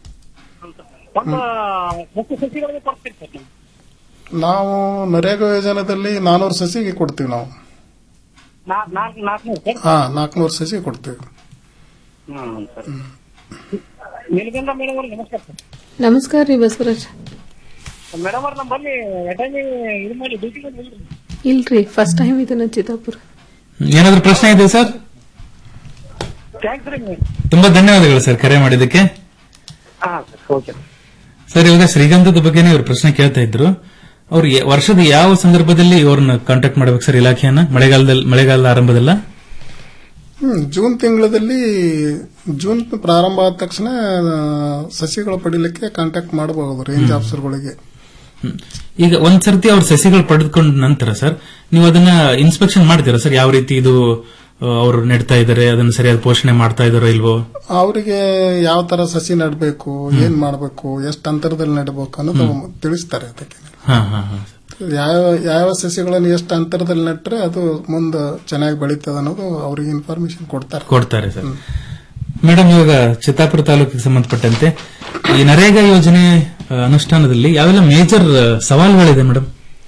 ಒಂದು ಮುಖ್ಯ ಸಸಿಗಳಿಗೆ ಕೊಡ್ತೀರಿ ಸರ್ ನೀವು ನಾವು ನರೇಗಾ ಯೋಜನೆದಲ್ಲಿ ನಾನೂರು ಸಸಿಗೆ ಕೊಡ್ತೀವಿ ನಾವು ನಾ- ನಾಲ್ಕು ನಾಲ್ಕುನೂರು ಸರ್ ಹಾ ನಾಲ್ಕುನೂರು ಸಸಿ ಕೊಡ್ತೀವಿ ಹ್ಮ್ ಸರ್ ನಿಲ್ಗಂಧ ಮೇಡಮ್ ಅವ್ರಿಗೆ ನಮಸ್ಕಾರ ಸರ್ ನಮಸ್ಕಾರ ರೀ ಬಸವರಾಜ್ ಮೇಡಮ್ ಅವ್ರು ನಮ್ಮಲ್ಲಿ ಎಟೈಮಿ ಇದು ಮಾಡಿ ಡ್ಯೂಟಿ ಮಾಡಿ ಇಲ್ರಿ ಫಸ್ಟ್ ಟೈಮ್ ಇದು ನನ್ನ ಚಿತ್ತಾಪುರ ಏನಾದ್ರು ಪ್ರಶ್ನೆ ಇದೆ ಸರ್ ಥ್ಯಾಂಕ್ಸ್ ರೀ ತುಂಬಾ ಧನ್ಯವಾದಗಳು ಸರ್ ಕರೆ ಮಾಡಿದ್ದಕ್ಕೆ ಹಾ ಸರ್ ಓಕೆ ಸರ್ ಇವಾಗ ಶ್ರೀಗಂಧದ ಬಗ್ಗೆನೇ ಇವ್ರು ಪ್ರಶ್ನೆ ಕೇಳ್ತಾ ಇದ್ರು ಅವ್ರು ಯ- ವರ್ಷದ ಯಾವ ಸಂದರ್ಭದಲ್ಲಿ ಇವ್ರನ್ನ ಕಾಂಟ್ಯಾಕ್ಟ್ ಮಾಡ್ಬೇಕು ಸರ್ ಇಲಾಖೆಯನ್ನ ಮಳೆಗಾಲದಲ್ಲಿ ಮಳೆಗಾಲದ ಆರಂಭದಲ್ಲ ಹ್ಮ್ ಜೂನ್ ತಿಂಗಳಲ್ಲಿ ಜೂನ್ ಪ್ರಾರಂಭ ಆದ ತಕ್ಷಣ ಆ, ಸಸಿಗಳು ಪಡಿಲಿಕ್ಕೆ ಕಾಂಟ್ಯಾಕ್ಟ್ ಮಾಡಬಹುದು ರೇಂಜ್ ಆಫೀಸರ್ಗಳಿಗೆ ಈಗ ಒಂದ್ ಸರ್ತಿ ಅವ್ರ ಸಸಿಗಳು ಪಡೆದುಕೊಂಡ ನಂತರ ಸರ್ ನೀವು ಅದನ್ನ ಇನ್ಸ್ಪೆಕ್ಷನ್ ಮಾಡ್ತೀರಾ ಸರ್ ಯಾವ ರೀತಿ ಇದು ಆ, ಅವ್ರು ನೆಡ್ತಾ ಇದಾರೆ ಅದನ್ನ ಸರಿಯಾದ ಪೋಷಣೆ ಮಾಡ್ತಾ ಇದಾರೋ ಇಲ್ವೋ ಅವರಿಗೆ ಯಾವ ತರ ಸಸಿ ನೆಡಬೇಕು ಏನ್ ಮಾಡಬೇಕು ಎಷ್ಟು ಅಂತರದಲ್ಲಿ ನೆಡಬೇಕು ಅನ್ನೋದು ತಿಳಿಸ್ತಾರೆ ಅದಕ್ಕೆ ಹಾ ಹಾ ಹಾ ಯಾವ ಯಾವ ಸಸಿಗಳನ್ನು ಎಷ್ಟು ಅಂತರದಲ್ಲಿ ನೆಟ್ರೆ ಅದು ಮುಂದೆ ಚೆನ್ನಾಗಿ ಬೆಳೀತದೆ ಅನ್ನೋದು ಅವರಿಗೆ ಇನ್ಫಾರ್ಮೇಶನ್ ಕೊಡ್ತಾರೆ ಕೊಡ್ತಾರೆ ಸರ್ ಮೇಡಮ್ ಇವಾಗ ಚಿತ್ತಾಪುರ ತಾಲೂಕಿಗೆ ಸಂಬಂಧಪಟ್ಟಂತೆ ಈ ನರೇಗಾ ಯೋಜನೆ ಆ, ಅನುಷ್ಠಾನದಲ್ಲಿ ಯಾವೆಲ್ಲ ಮೇಜರ್ ಸವಾಲುಗಳಿದೆ ಮೇಡಮ್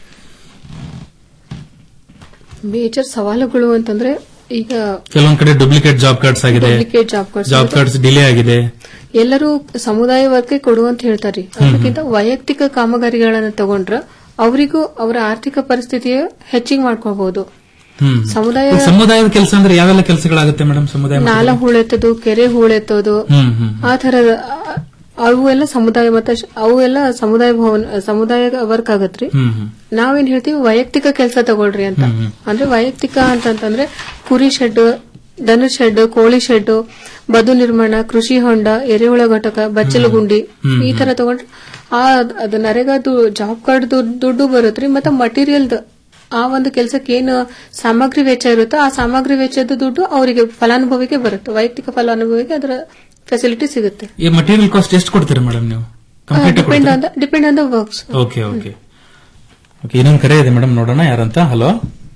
ಮೇಜರ್ ಸವಾಲುಗಳು ಅಂತಂದ್ರೆ ಈಗ ಕೆಲವೊಂದ್ ಕಡೆ ಡೂಪ್ಲಿಕೇಟ್ ಜಾಬ್ ಕಾರ್ಡ್ಸ್ ಆಗಿದೆ Duplicate job cards ಜಾಬ್ ಆಗಿದೆ. ಕಾರ್ಡ್ಸ್ ಡಿಲೇ ಆಗಿದೆ ಎಲ್ಲರೂ ಸಮುದಾಯ ವರ್ಗಕ್ಕೆ ಕೊಡುವಂತ ಹೇಳ್ತಾರೆ ಅದಕ್ಕಿಂತ ವೈಯಕ್ತಿಕ ಕಾಮಗಾರಿಗಳನ್ನ ತಗೊಂಡ್ರ ಅವರಿಗೂ ಅವರ ಆರ್ಥಿಕ ಪರಿಸ್ಥಿತಿಯ ಹೆಚ್ಚಿಗೆ ಮಾಡ್ಕೋಬಹುದು ಹ್ಮ್ ಸಮುದಾಯ ಈಗ ಸಮುದಾಯದ ಕೆಲಸ ಅಂದ್ರೆ ಯಾವೆಲ್ಲ ಕೆಲಸಗಳಾಗುತ್ತೆ ಮೇಡಮ್ ಸಮುದಾಯ ಮಟ್ಟದಲ್ಲಿ? ನಾಲ ಹೂಳೆತ್ತೋದು ಕೆರೆ ಹೂಳೆತ್ತೋದು ಹ್ಮ್ ಹ್ಮ್ ಆ ತರದ ಆ- ಅವು ಎಲ್ಲ ಸಮುದಾಯ ಮತ್ತ ಶ- ಅವು ಎಲ್ಲ ಸಮುದಾಯ ಭವನ ಸಮುದಾಯ ವರ್ಕ್ ಆಗತ್ರಿ ಹ್ಮ್ ಹ್ಮ್ ನಾವೇನ್ ಹೇಳ್ತೀವಿ ವೈಯಕ್ತಿಕ ಕೆಲಸ ತಗೊಳ್ರಿ ಅಂತ ಹ್ಮ್, ಹ್ಮ್. ಅಂದ್ರೆ ವೈಯಕ್ತಿಕ ಅಂತಂತಂದ್ರೆ ಕುರಿ ಶೆಡ್ ದನ ಶೆಡ್ ಕೋಳಿ ಶೆಡ್ ಬದು ನಿರ್ಮಾಣ ಕೃಷಿ ಹೊಂಡ ಎರೆಹುಳ ಘಟಕ ಬಚ್ಚಲು ಗುಂಡಿ ಹ್ಮ್, ಈ ತರ ತಗೊಂಡ್ರೆ ಆ ಅದು ನರೇಗಾದು ಜಾಬ್ ಕಾರ್ಡ್ ದುಡ್ಡು ಬರುತ್ತ್ರಿ ಮತ್ತೆ ಮಟೀರಿಯಲ್ ಆ ಒಂದು ಕೆಲಸಕ್ಕೆ ಏನು ಸಾಮಗ್ರಿ ವೆಚ್ಚ ಇರುತ್ತೋ ಆ ಸಾಮಗ್ರಿ ವೆಚ್ಚದ ದುಡ್ಡು ಅವರಿಗೆ ಫಲಾನುಭವಿಗೆ ಬರುತ್ತೆ ವೈಯಕ್ತಿಕ ಫಲಾನುಭವಿಗೆ ಅದರ ಫೆಸಿಲಿಟಿ ಸಿಗುತ್ತೆ ಈ ಮಟೀರಿಯಲ್ ಕಾಸ್ಟ್ ಎಷ್ಟು ಕೊಡ್ತೀರಾ ಮೇಡಮ್ ನೀವು complete depend on depend on the works okay okay okay ಇನ್ನೊಂದು ಕರೆ ಇದೆ ಮೇಡಮ್ ನೋಡೋಣ ಯಾರಂತ ಹಲೋ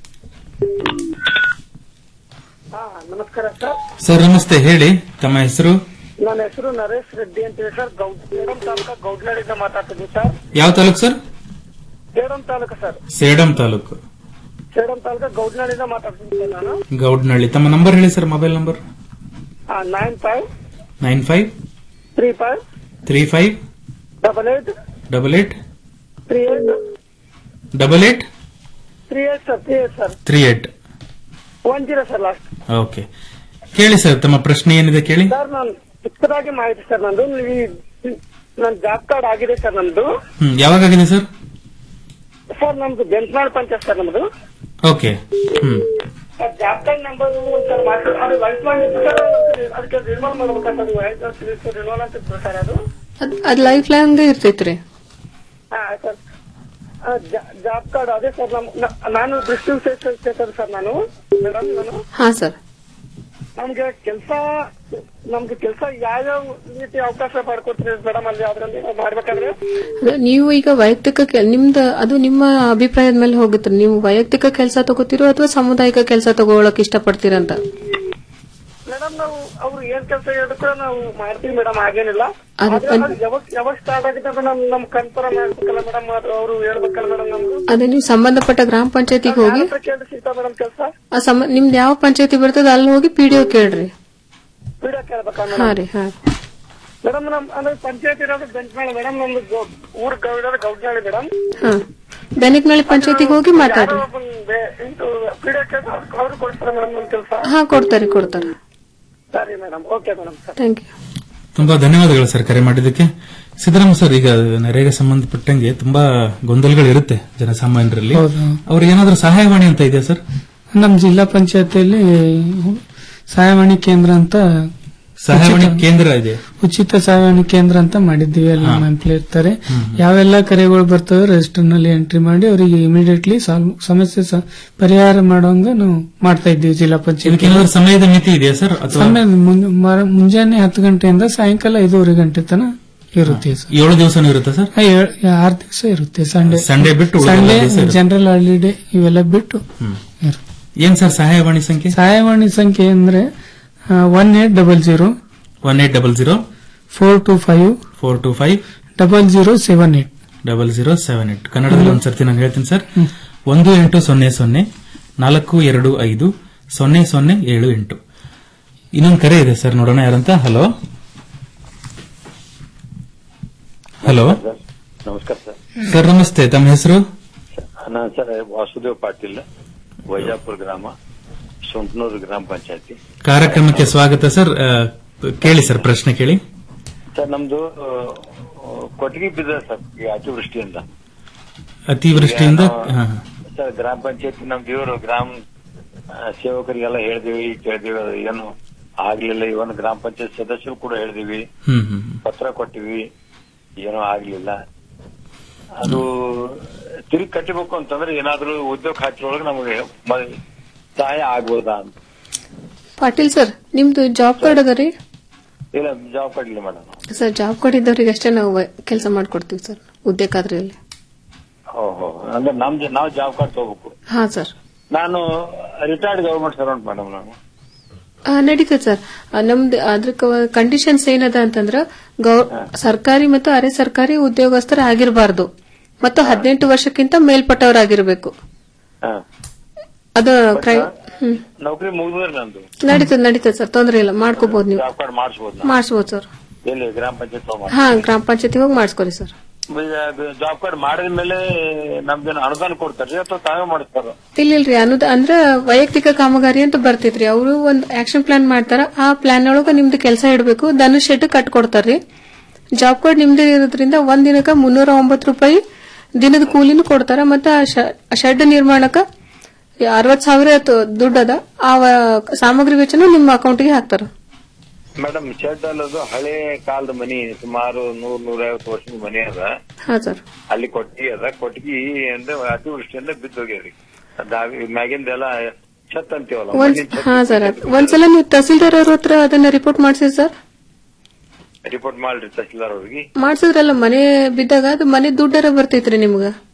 ನಮಸ್ಕಾರ ಸರ್ ಸರ್ ನಮಸ್ತೆ ಹೇಳಿ ತಮ್ಮ ಹೆಸರು ನನ್ನ ಹೆಸರು ನರೇಶ್ ರೆಡ್ಡಿ ಅಂತ ಹೇಳಿ ಸರ್ ಗೌಡ್ ಸೇಡಂ ತಾಲೂಕ ಗೌಡ್ನಾಡಿಂದ ಮಾತಾಡ್ತಿದ್ದೀನಿ ಸರ್ ಯಾವ ತಾಲೂಕು ಸರ್ ಸೇಡಂ ತಾಲೂಕು ಸರ್ ಸೇಡಂ ತಾಲೂಕು ಸೇಡಂ ತಾಲೂಕ ಗೌಡ್ನಾಡಿಂದ ಮಾತಾಡ್ತಿದ್ದೀನಿ ಸರ್ ನಾನು ಗೌಡ್ನಹಳ್ಳಿ ತಮ್ಮ ನಂಬರ್ ಹೇಳಿ sir mobile number nine five nine five three five three five double eight double eight three eight double eight three eight sir three eight sir three eight one zero sir last okay ಕೇಳಿ sir ತಮ್ಮ ಪ್ರಶ್ನೆ ಏನಿದೆ ಕೇಳಿ sir ನಾನು ಚಿಕ್ಕದಾಗಿ ಮಾಹಿತಿ sir ನಂದು ನೀವು ಈ- ನನ್ನ ಜಾಬ್ ಕಾರ್ಡ್ ಆಗಿದೆ ಸರ್ ನಮ್ದು ಹ್ಮ್ ಯಾವಾಗ ಆಗಿದೆ ಸರ್ ಸರ್ ನಮ್ದು ಬೆಂತ್ನಾಳ್ ಪಂಚಾಯತ್ ಸರ್ ನಮ್ದು ಓಕೆ ಹ್ಮ್ sir job card number sir master ಅದು ವೈಟ್ ಮಾಡಿದ್ದು ಸರ್ ಅದಕ್ಕೆ ರಿನ್ಯೂವಲ್ ಮಾಡ್ಬೇಕಂತ ವೈಟ್ ರಿನ್ಯೂವಲ್ ಅಂತ ಇತ್ತು ಸರ್ ಅದು ಅದ್ ಅದ್ ಲೈಫ್ ಲಾಂಗ್ ಇರ್ತೈತ್ರಿ ಹಾ ಸರ್ ಆ, ಜಾ- ಜಾಬ್ ಕಾರ್ಡ್ ಅದೇ ಸರ್ ನಮ್ ನ- ನಾನು ಡಿಸ್ಟ್ರಿಕ್ಟ್ ಸರ್ ಸರ್ ನಾನು ಮೇಡಮ್ ನಾನು ಹಾ ಸರ್ ನಮ್ಗೆ ಕೆಲಸ ನಮ್ಗೆ ಕೆಲಸ ಯಾವ್ಯಾವ ರೀತಿ ಅವಕಾಶ ಮಾಡ್ಕೊಡ್ತೀರಿ ಮೇಡಮ್ ಅಲ್ಲಿ ಅದ್ರಲ್ಲಿ ಮಾಡ್ಬೇಕಾದ್ರೆ ಅದು ನೀವು ಈಗ ವೈಯಕ್ತಿಕ ಕೆಲ್- ನಿಮ್ದು ಅದು ನಿಮ್ಮ ಅಭಿಪ್ರಾಯದ ಮೇಲೆ ಹೋಗುತ್ತೆ ನೀವು ವೈಯಕ್ತಿಕ ಕೆಲಸ ತಗೋತಿರೋ ಅಥವಾ ಸಾಮುದಾಯಿಕ ಕೆಲಸ ತಗೊಳಕ್ ಇಷ್ಟಪಡ್ತೀರಂತ ಮೇಡಮ್ ನಾವು ಅವ್ರು ಏನ್ ಕೆಲಸ ಹೇಳಿದ್ರು ನಾವು ಮಾಡ್ತೀವಿ ಮೇಡಮ್ ಹಾಗೇನಿಲ್ಲ ಅದು ಆದ್ರೆ ಅದು ಯಾವಾಗ ಯಾವಾಗ ಸ್ಟಾರ್ಟ್ ಆಗಿದೆ ಮೇಡಮ್ ನಮ್ ಕನ್ಫರ್ಮ್ ಮಾಡ್ಬೇಕಲ್ಲ ಮೇಡಮ್ ಅದು ಅವರು ಹೇಳ್ಬೇಕಲ್ಲ ಮೇಡಮ್ ನಮ್ದು ಅದೇ ನೀವು ಸಂಬಂಧಪಟ್ಟ ಗ್ರಾಮ ಪಂಚಾಯತಿಗೆ ಹೋಗಿ ಕೇಳಿ ಸಿಗ್ತಾ ಮೇಡಮ್ ಕೆಲಸ ಆ ಸಂಬ ನಿಮ್ದು ಯಾವ ಪಂಚಾಯತಿ ಬರ್ತದೆ ಅಲ್ಲಿ ಹೋಗಿ ಪಿಡಿಒ ಕೇಳ್ರಿ ವಿಡಿಯೋ ಕೇಳ್ಬೇಕಾ ಹಾ ಮೇಡಮ್ ರೀ ಹಾ ಮೇಡಮ್ ನಮ್ ಅಂದ್ರೆ ಪಂಚಾಯತ್ ಇರೋದು ಬೆಂಚ್ಮೇಲೆ ಮೇಡಮ್ ನಮ್ದು ಗೌ- ಊರ್ ಗೌಡರ ಗೌಡ್ನಾಳಿ ಮೇಡಮ್ ಹಾ ಬೆನಕನಹಳ್ಳಿ ಪಂಚಾಯತಿಗೆ ಹೋಗಿ ಮಾತಾಡ್ರಿ ಇದು ವಿಡಿಯೋ ಕೇಳಿ ಅವ್ರು ಕೊಡ್ತಾರೆ ಮೇಡಮ್ ನಮ್ ಕೆಲಸ ಹಾ ಕೊಡ್ತಾರೆ ಕೊಡ್ತಾರೆ ಸರಿ madam okay madam sir thank you ತುಂಬಾ ಧನ್ಯವಾದಗಳು ಸರ್ ಕರೆ ಮಾಡಿದ್ದಕ್ಕೆ ಸಿದ್ದರಾಮ ಸರ್ ಈಗ ನರೇಗೆ ಸಂಬಂಧಪಟ್ಟಂಗೆ ತುಂಬಾ ಗೊಂದಲಗಳಿರುತ್ತೆ ಜನಸಾಮಾನ್ಯರಲ್ಲಿ ಹೌದು. ಅವ್ರಿಗೆ ಏನಾದ್ರೂ ಸಹಾಯವಾಣಿ ಅಂತ ಇದೆಯಾ ಸರ್ ನಮ್ಮ ಜಿಲ್ಲಾ ಪಂಚಾಯತಿಯಲ್ಲಿ ಸಹಾಯವಾಣಿ ಕೇಂದ್ರ ಅಂತ ಸಹಾಯವಾಣಿ ಉಚಿತ- ಕೇಂದ್ರ ಇದೆ ಉಚಿತ ಸಹಾಯವಾಣಿ ಕೇಂದ್ರ ಅಂತ ಮಾಡಿದ್ದೀವಿ ಅಲ್ಲಿ ನಮ್ಮ ಎಂಪ್ಲಾಯ್ ಇರ್ತಾರೆ ಯಾವೆಲ್ಲ ಕರೆಗಳು ಬರ್ತವೆ ರಿಜಿಸ್ಟರ್ ನಲ್ಲಿ ಎಂಟ್ರಿ ಮಾಡಿ ಅವರಿಗೆ ಇಮಿಡಿಯೇಟ್ಲಿ ಸಮಸ್ಯೆ ಸ- ಪರಿಹಾರ ಮಾಡುವಂಗ ನಾವು ಮಾಡ್ತಾ ಇದ್ದೀವಿ ಜಿಲ್ಲಾ ಇದಕ್ಕೆ ಪಂಚಾಯತ್ ಏನಾದ್ರೂ ಸಮಯದ ಮಿತಿ ಇದೆಯಾ ಸರ್ ಅಥವಾ ಸಮಯ ಮುಂ- ಮರ- ಮುಂಜಾನೆ ಹತ್ತು ಗಂಟೆಯಿಂದ ಸಾಯಂಕಾಲ ಐದೂವರೆ ಗಂಟೆ ತನ ಇರುತ್ತೆ ಸರ್ ಏಳು ದಿವಸನೂ ಇರುತ್ತಾ ಸರ್ ಹಾ, ಏಳ್- ಆರು ದಿವಸ ಇರುತ್ತೆ ಸಂಡೇ ಸಂಡೇ ಬಿಟ್ಟು ಉಳಿದ ಸಂಡೇ ದಿವಸ ಇರುತ್ತೆ. ಜನರಲ್ ಹಾಲಿಡೇ ಇವೆಲ್ಲ ಬಿಟ್ಟು ಇರುತ್ತೆ. ಏನ್ ಸರ್ ಸಹಾಯವಾಣಿ ಸಂಖ್ಯೆ ಸಹಾಯವಾಣಿ ಸಂಖ್ಯೆ ಅಂದ್ರೆ one eight double zero one eight double zero four two five four two five double zero seven eight double zero seven eight ಕನ್ನಡದಲ್ಲಿ ಒಂದ್ಸರ್ತಿ ನಾನು ಹೇಳ್ತೀನಿ ಸರ್ ಒಂದು ಎಂಟು ಸೊನ್ನೆ ಸೊನ್ನೆ ನಾಲ್ಕು ಎರಡು ಐದು ಸೊನ್ನೆ ಸೊನ್ನೆ ಏಳು ಎಂಟು ಇನ್ನೊಂದು ಕರೆ ಇದೆ ಸರ್ ನೋಡೋಣ ಯಾರಂತ ಹಲೋ ಹಲೋ ನಮಸ್ಕಾರ ಸರ್ ಸರ್ ನಮಸ್ತೆ ತಮ್ಮ ಹೆಸರು ನಾನು ಸರ್ ವಾಸುದೇವ್ ಪಾಟೀಲ್ ವೈಜಾಪುರ ಗ್ರಾಮ ಸೊಂಟನೂರು ಗ್ರಾಮ ಪಂಚಾಯತಿ ಕಾರ್ಯಕ್ರಮಕ್ಕೆ ಸ್ವಾಗತ ಸರ್ ಆ, ಕೇಳಿ ಸರ್ ಪ್ರಶ್ನೆ ಕೇಳಿ ಸರ್ ನಮ್ದು ಆ, ಕೊಟ್ಟಿಗೆ ಬಿದ್ದ ಸರ್ ಈ ಅತಿವೃಷ್ಟಿಯಿಂದ ಅತಿವೃಷ್ಟಿಯಿಂದ ಈಗ ಹಾ, ನಾವು- ಸರ್ ಗ್ರಾಮ ಪಂಚಾಯತಿ ನಮ್ದು ಇವರು ಗ್ರಾಮ ಆ, ಸೇವಕರಿಗೆಲ್ಲ ಹೇಳಿದಿವಿ ಕೇಳಿದಿವಿ ಅದು ಏನು ಆಗ್ಲಿಲ್ಲ ಇವನ್ ಗ್ರಾಮ ಪಂಚಾಯತ್ ಸದಸ್ಯರು ಕೂಡ ಹೇಳಿದಿವಿ ಹ್ಮ್ ಹ್ಮ್ ಪತ್ರ ಕೊಟ್ಟಿವಿ ಏನೂ ಆಗ್ಲಿಲ್ಲ ಅದು ತಿರುಗಿ ಕಟ್ಟಬೇಕು ಅಂತಂದ್ರೆ ಏನಾದ್ರೂ ಉದ್ಯೋಗ ಖಾತ್ರಿ ಒಳಗೆ ನಮಗೆ ಮ- ಸಹಾಯ ಆಗ್ಬೋದಾ ಅಂತ ಪಾಟೀಲ್ ಸರ್ ನಿಮ್ದು ಜಾಬ್ ಕಾರ್ಡ್ ಅದ ರೀ ಇಲ್ಲ ಜಾಬ್ ಕೊಡ್ಲಿಲ್ಲ ಮೇಡಮ್ ಸರ್ ಜಾಬ್ ಕಾರ್ಡ್ ಇದ್ದವ್ರಿಗೆ ಅಷ್ಟೇ ನಾವು ಕೆಲಸ ಮಾಡ್ಕೊಡ್ತೀವಿ ಸರ್ ಹುದ್ದೆ ಖಾತ್ರಿಯಲ್ಲಿ ಓಹೋ ಅಂದ್ರೆ ನಮ್ ಜ- ನಾವು ಜಾಬ್ ಕಾರ್ಡ್ ತಗೋಬೇಕು ಹಾ ಸರ್ ನಾನು ರಿಟೈರ್ಡ್ ಗವರ್ಮೆಂಟ್ ಸರ್ವೆಂಟ್ ಮೇಡಮ್ ನಾನು ಆ, ನಡೀತದೆ ಸರ್ ಆ, ನಮ್ದು ಅದ್ರ ಕಂಡೀಷನ್ಸ್ ಏನದ ಅಂತಂದ್ರ ಗೌ- ಸರ್ಕಾರಿ ಮತ್ತು ಅರೆ ಸರ್ಕಾರಿ ಉದ್ಯೋಗಸ್ಥರ ಆಗಿರಬಾರ್ದು ಮತ್ತು ಹದಿನೆಂಟು ವರ್ಷಕ್ಕಿಂತ ಮೇಲ್ಪಟ್ಟವರಾಗಿರ್ಬೇಕು ಹಾ. ಅದು ಕ್ರೈ ಹ್ಮ್ ನೌಕರಿ ಮುಗಿದ್ರೆ ನಂದು ನಡೀತದೆ ನಡೀತದೆ ಸರ್ ತೊಂದ್ರೆ ಇಲ್ಲ ಮಾಡ್ಕೋಬಹುದು ನೀವು ಜಾಬ್ ಕಾರ್ಡ್ ಮಾಡಿಸ್ಬೋದು ಮಾಡಿಸ್ಬೋದು ಸರ್ ಎಲ್ಲಿ ಗ್ರಾಮ ಪಂಚಾಯತ್ ಹಾ ಗ್ರಾಮ ಪಂಚಾಯತಿ ಹೋಗಿ ಮಾಡಿಸ್ಕೊರಿ ಸರ್ ಜಾಬ್ ಕಾರ್ಡ್ ಮಾಡಿದ ಮೇಲೆ ನಮ್ದೇನು ಅನುದಾನ ಕೊಡ್ತಾರ್ರಿ ಅಥವಾ ತಾವೇ ಮಾಡಿಸ್ತಾರ ಇಲ್ಲಿಲ್ರಿ ಅನ್ನೋದು ಅಂದ್ರ ವೈಯಕ್ತಿಕ ಕಾಮಗಾರಿ ಅಂತ ಬರ್ತೈತ್ರಿ ಅವರು ಒಂದ್ ಆಕ್ಷನ್ ಪ್ಲಾನ್ ಮಾಡ್ತಾರ ಆ ಪ್ಲಾನ್ ಒಳಗ ನಿಮ್ದು ಕೆಲಸ ಇಡಬೇಕು ದನ ಶೆಡ್ ಕಟ್ ಕೊಡ್ತಾರ್ರಿ ಜಾಬ್ ಕಾರ್ಡ್ ನಿಮ್ದೇ ಇರೋದ್ರಿಂದ ಒಂದ್ ದಿನಕ್ಕ ಮುನ್ನೂರ ಒಂಬತ್ತು ರೂಪಾಯಿ ದಿನದ ಕೂಲಿನೂ ಕೊಡ್ತಾರ ಮತ್ತೆ ಆ ಶ- ಆ ಶೆಡ್ ನಿರ್ಮಾಣಕ್ಕ ಅರವತ್ ಸಾವಿರ ತ- ದುಡ್ಡು ಅದ ಆ ವ- ಸಾಮಗ್ರಿ ವೆಚ್ಚನು ನಿಮ್ಮ ಅಕೌಂಟ್ಗೆ ಹಾಕ್ತಾರ ಮೇಡಮ್ ಶೆಡ್ ಅನ್ನೋದು ಹಳೆ ಕಾಲದ ಮನಿ ಸುಮಾರು ನೂರ್ ನೂರೈವತ್ತು ವರ್ಷದ ಮನಿ ಅದ ಹಾ ಸರ್ ಅಲ್ಲಿ ಕೊಟ್ಟಿಗೆ ಅದ ಕೊಟ್ಟಿಗೆ ಅಂದ್ರೆ ಅತಿವೃಷ್ಟಿಯಿಂದ ಬಿದ್ದೋಗ್ಯವ್ರಿ ಅದಾಗಿ ಮ್ಯಾಗಿಂದೆಲ್ಲ ಛತ್ ಅಂತೀವಲ್ಲ ಒಂದ್ ಮಣ್ಣಿನ್ ಛತ್ ಹಾ ಸರ್ ಒಂದ್ಸಲ ನೀವು ತಹಸೀಲ್ದಾರ್ ಅವ್ರ ಹತ್ರ ಅದನ್ನ ರಿಪೋರ್ಟ್ ಮಾಡ್ಸಿರಿ ಸರ್ ರಿಪೋರ್ಟ್ ಮಾಡ್ರಿ ತಹಸೀಲ್ದಾರ್ ಅವ್ರಿಗೆ ಮಾಡ್ಸಿದ್ರಲ್ಲ ಮನೆ ಬಿದ್ದಾಗ ಅದು ಮನೆ ದುಡ್ಡರ ಬರ್ತೈತ್ರಿ ನಿಮ್ಗ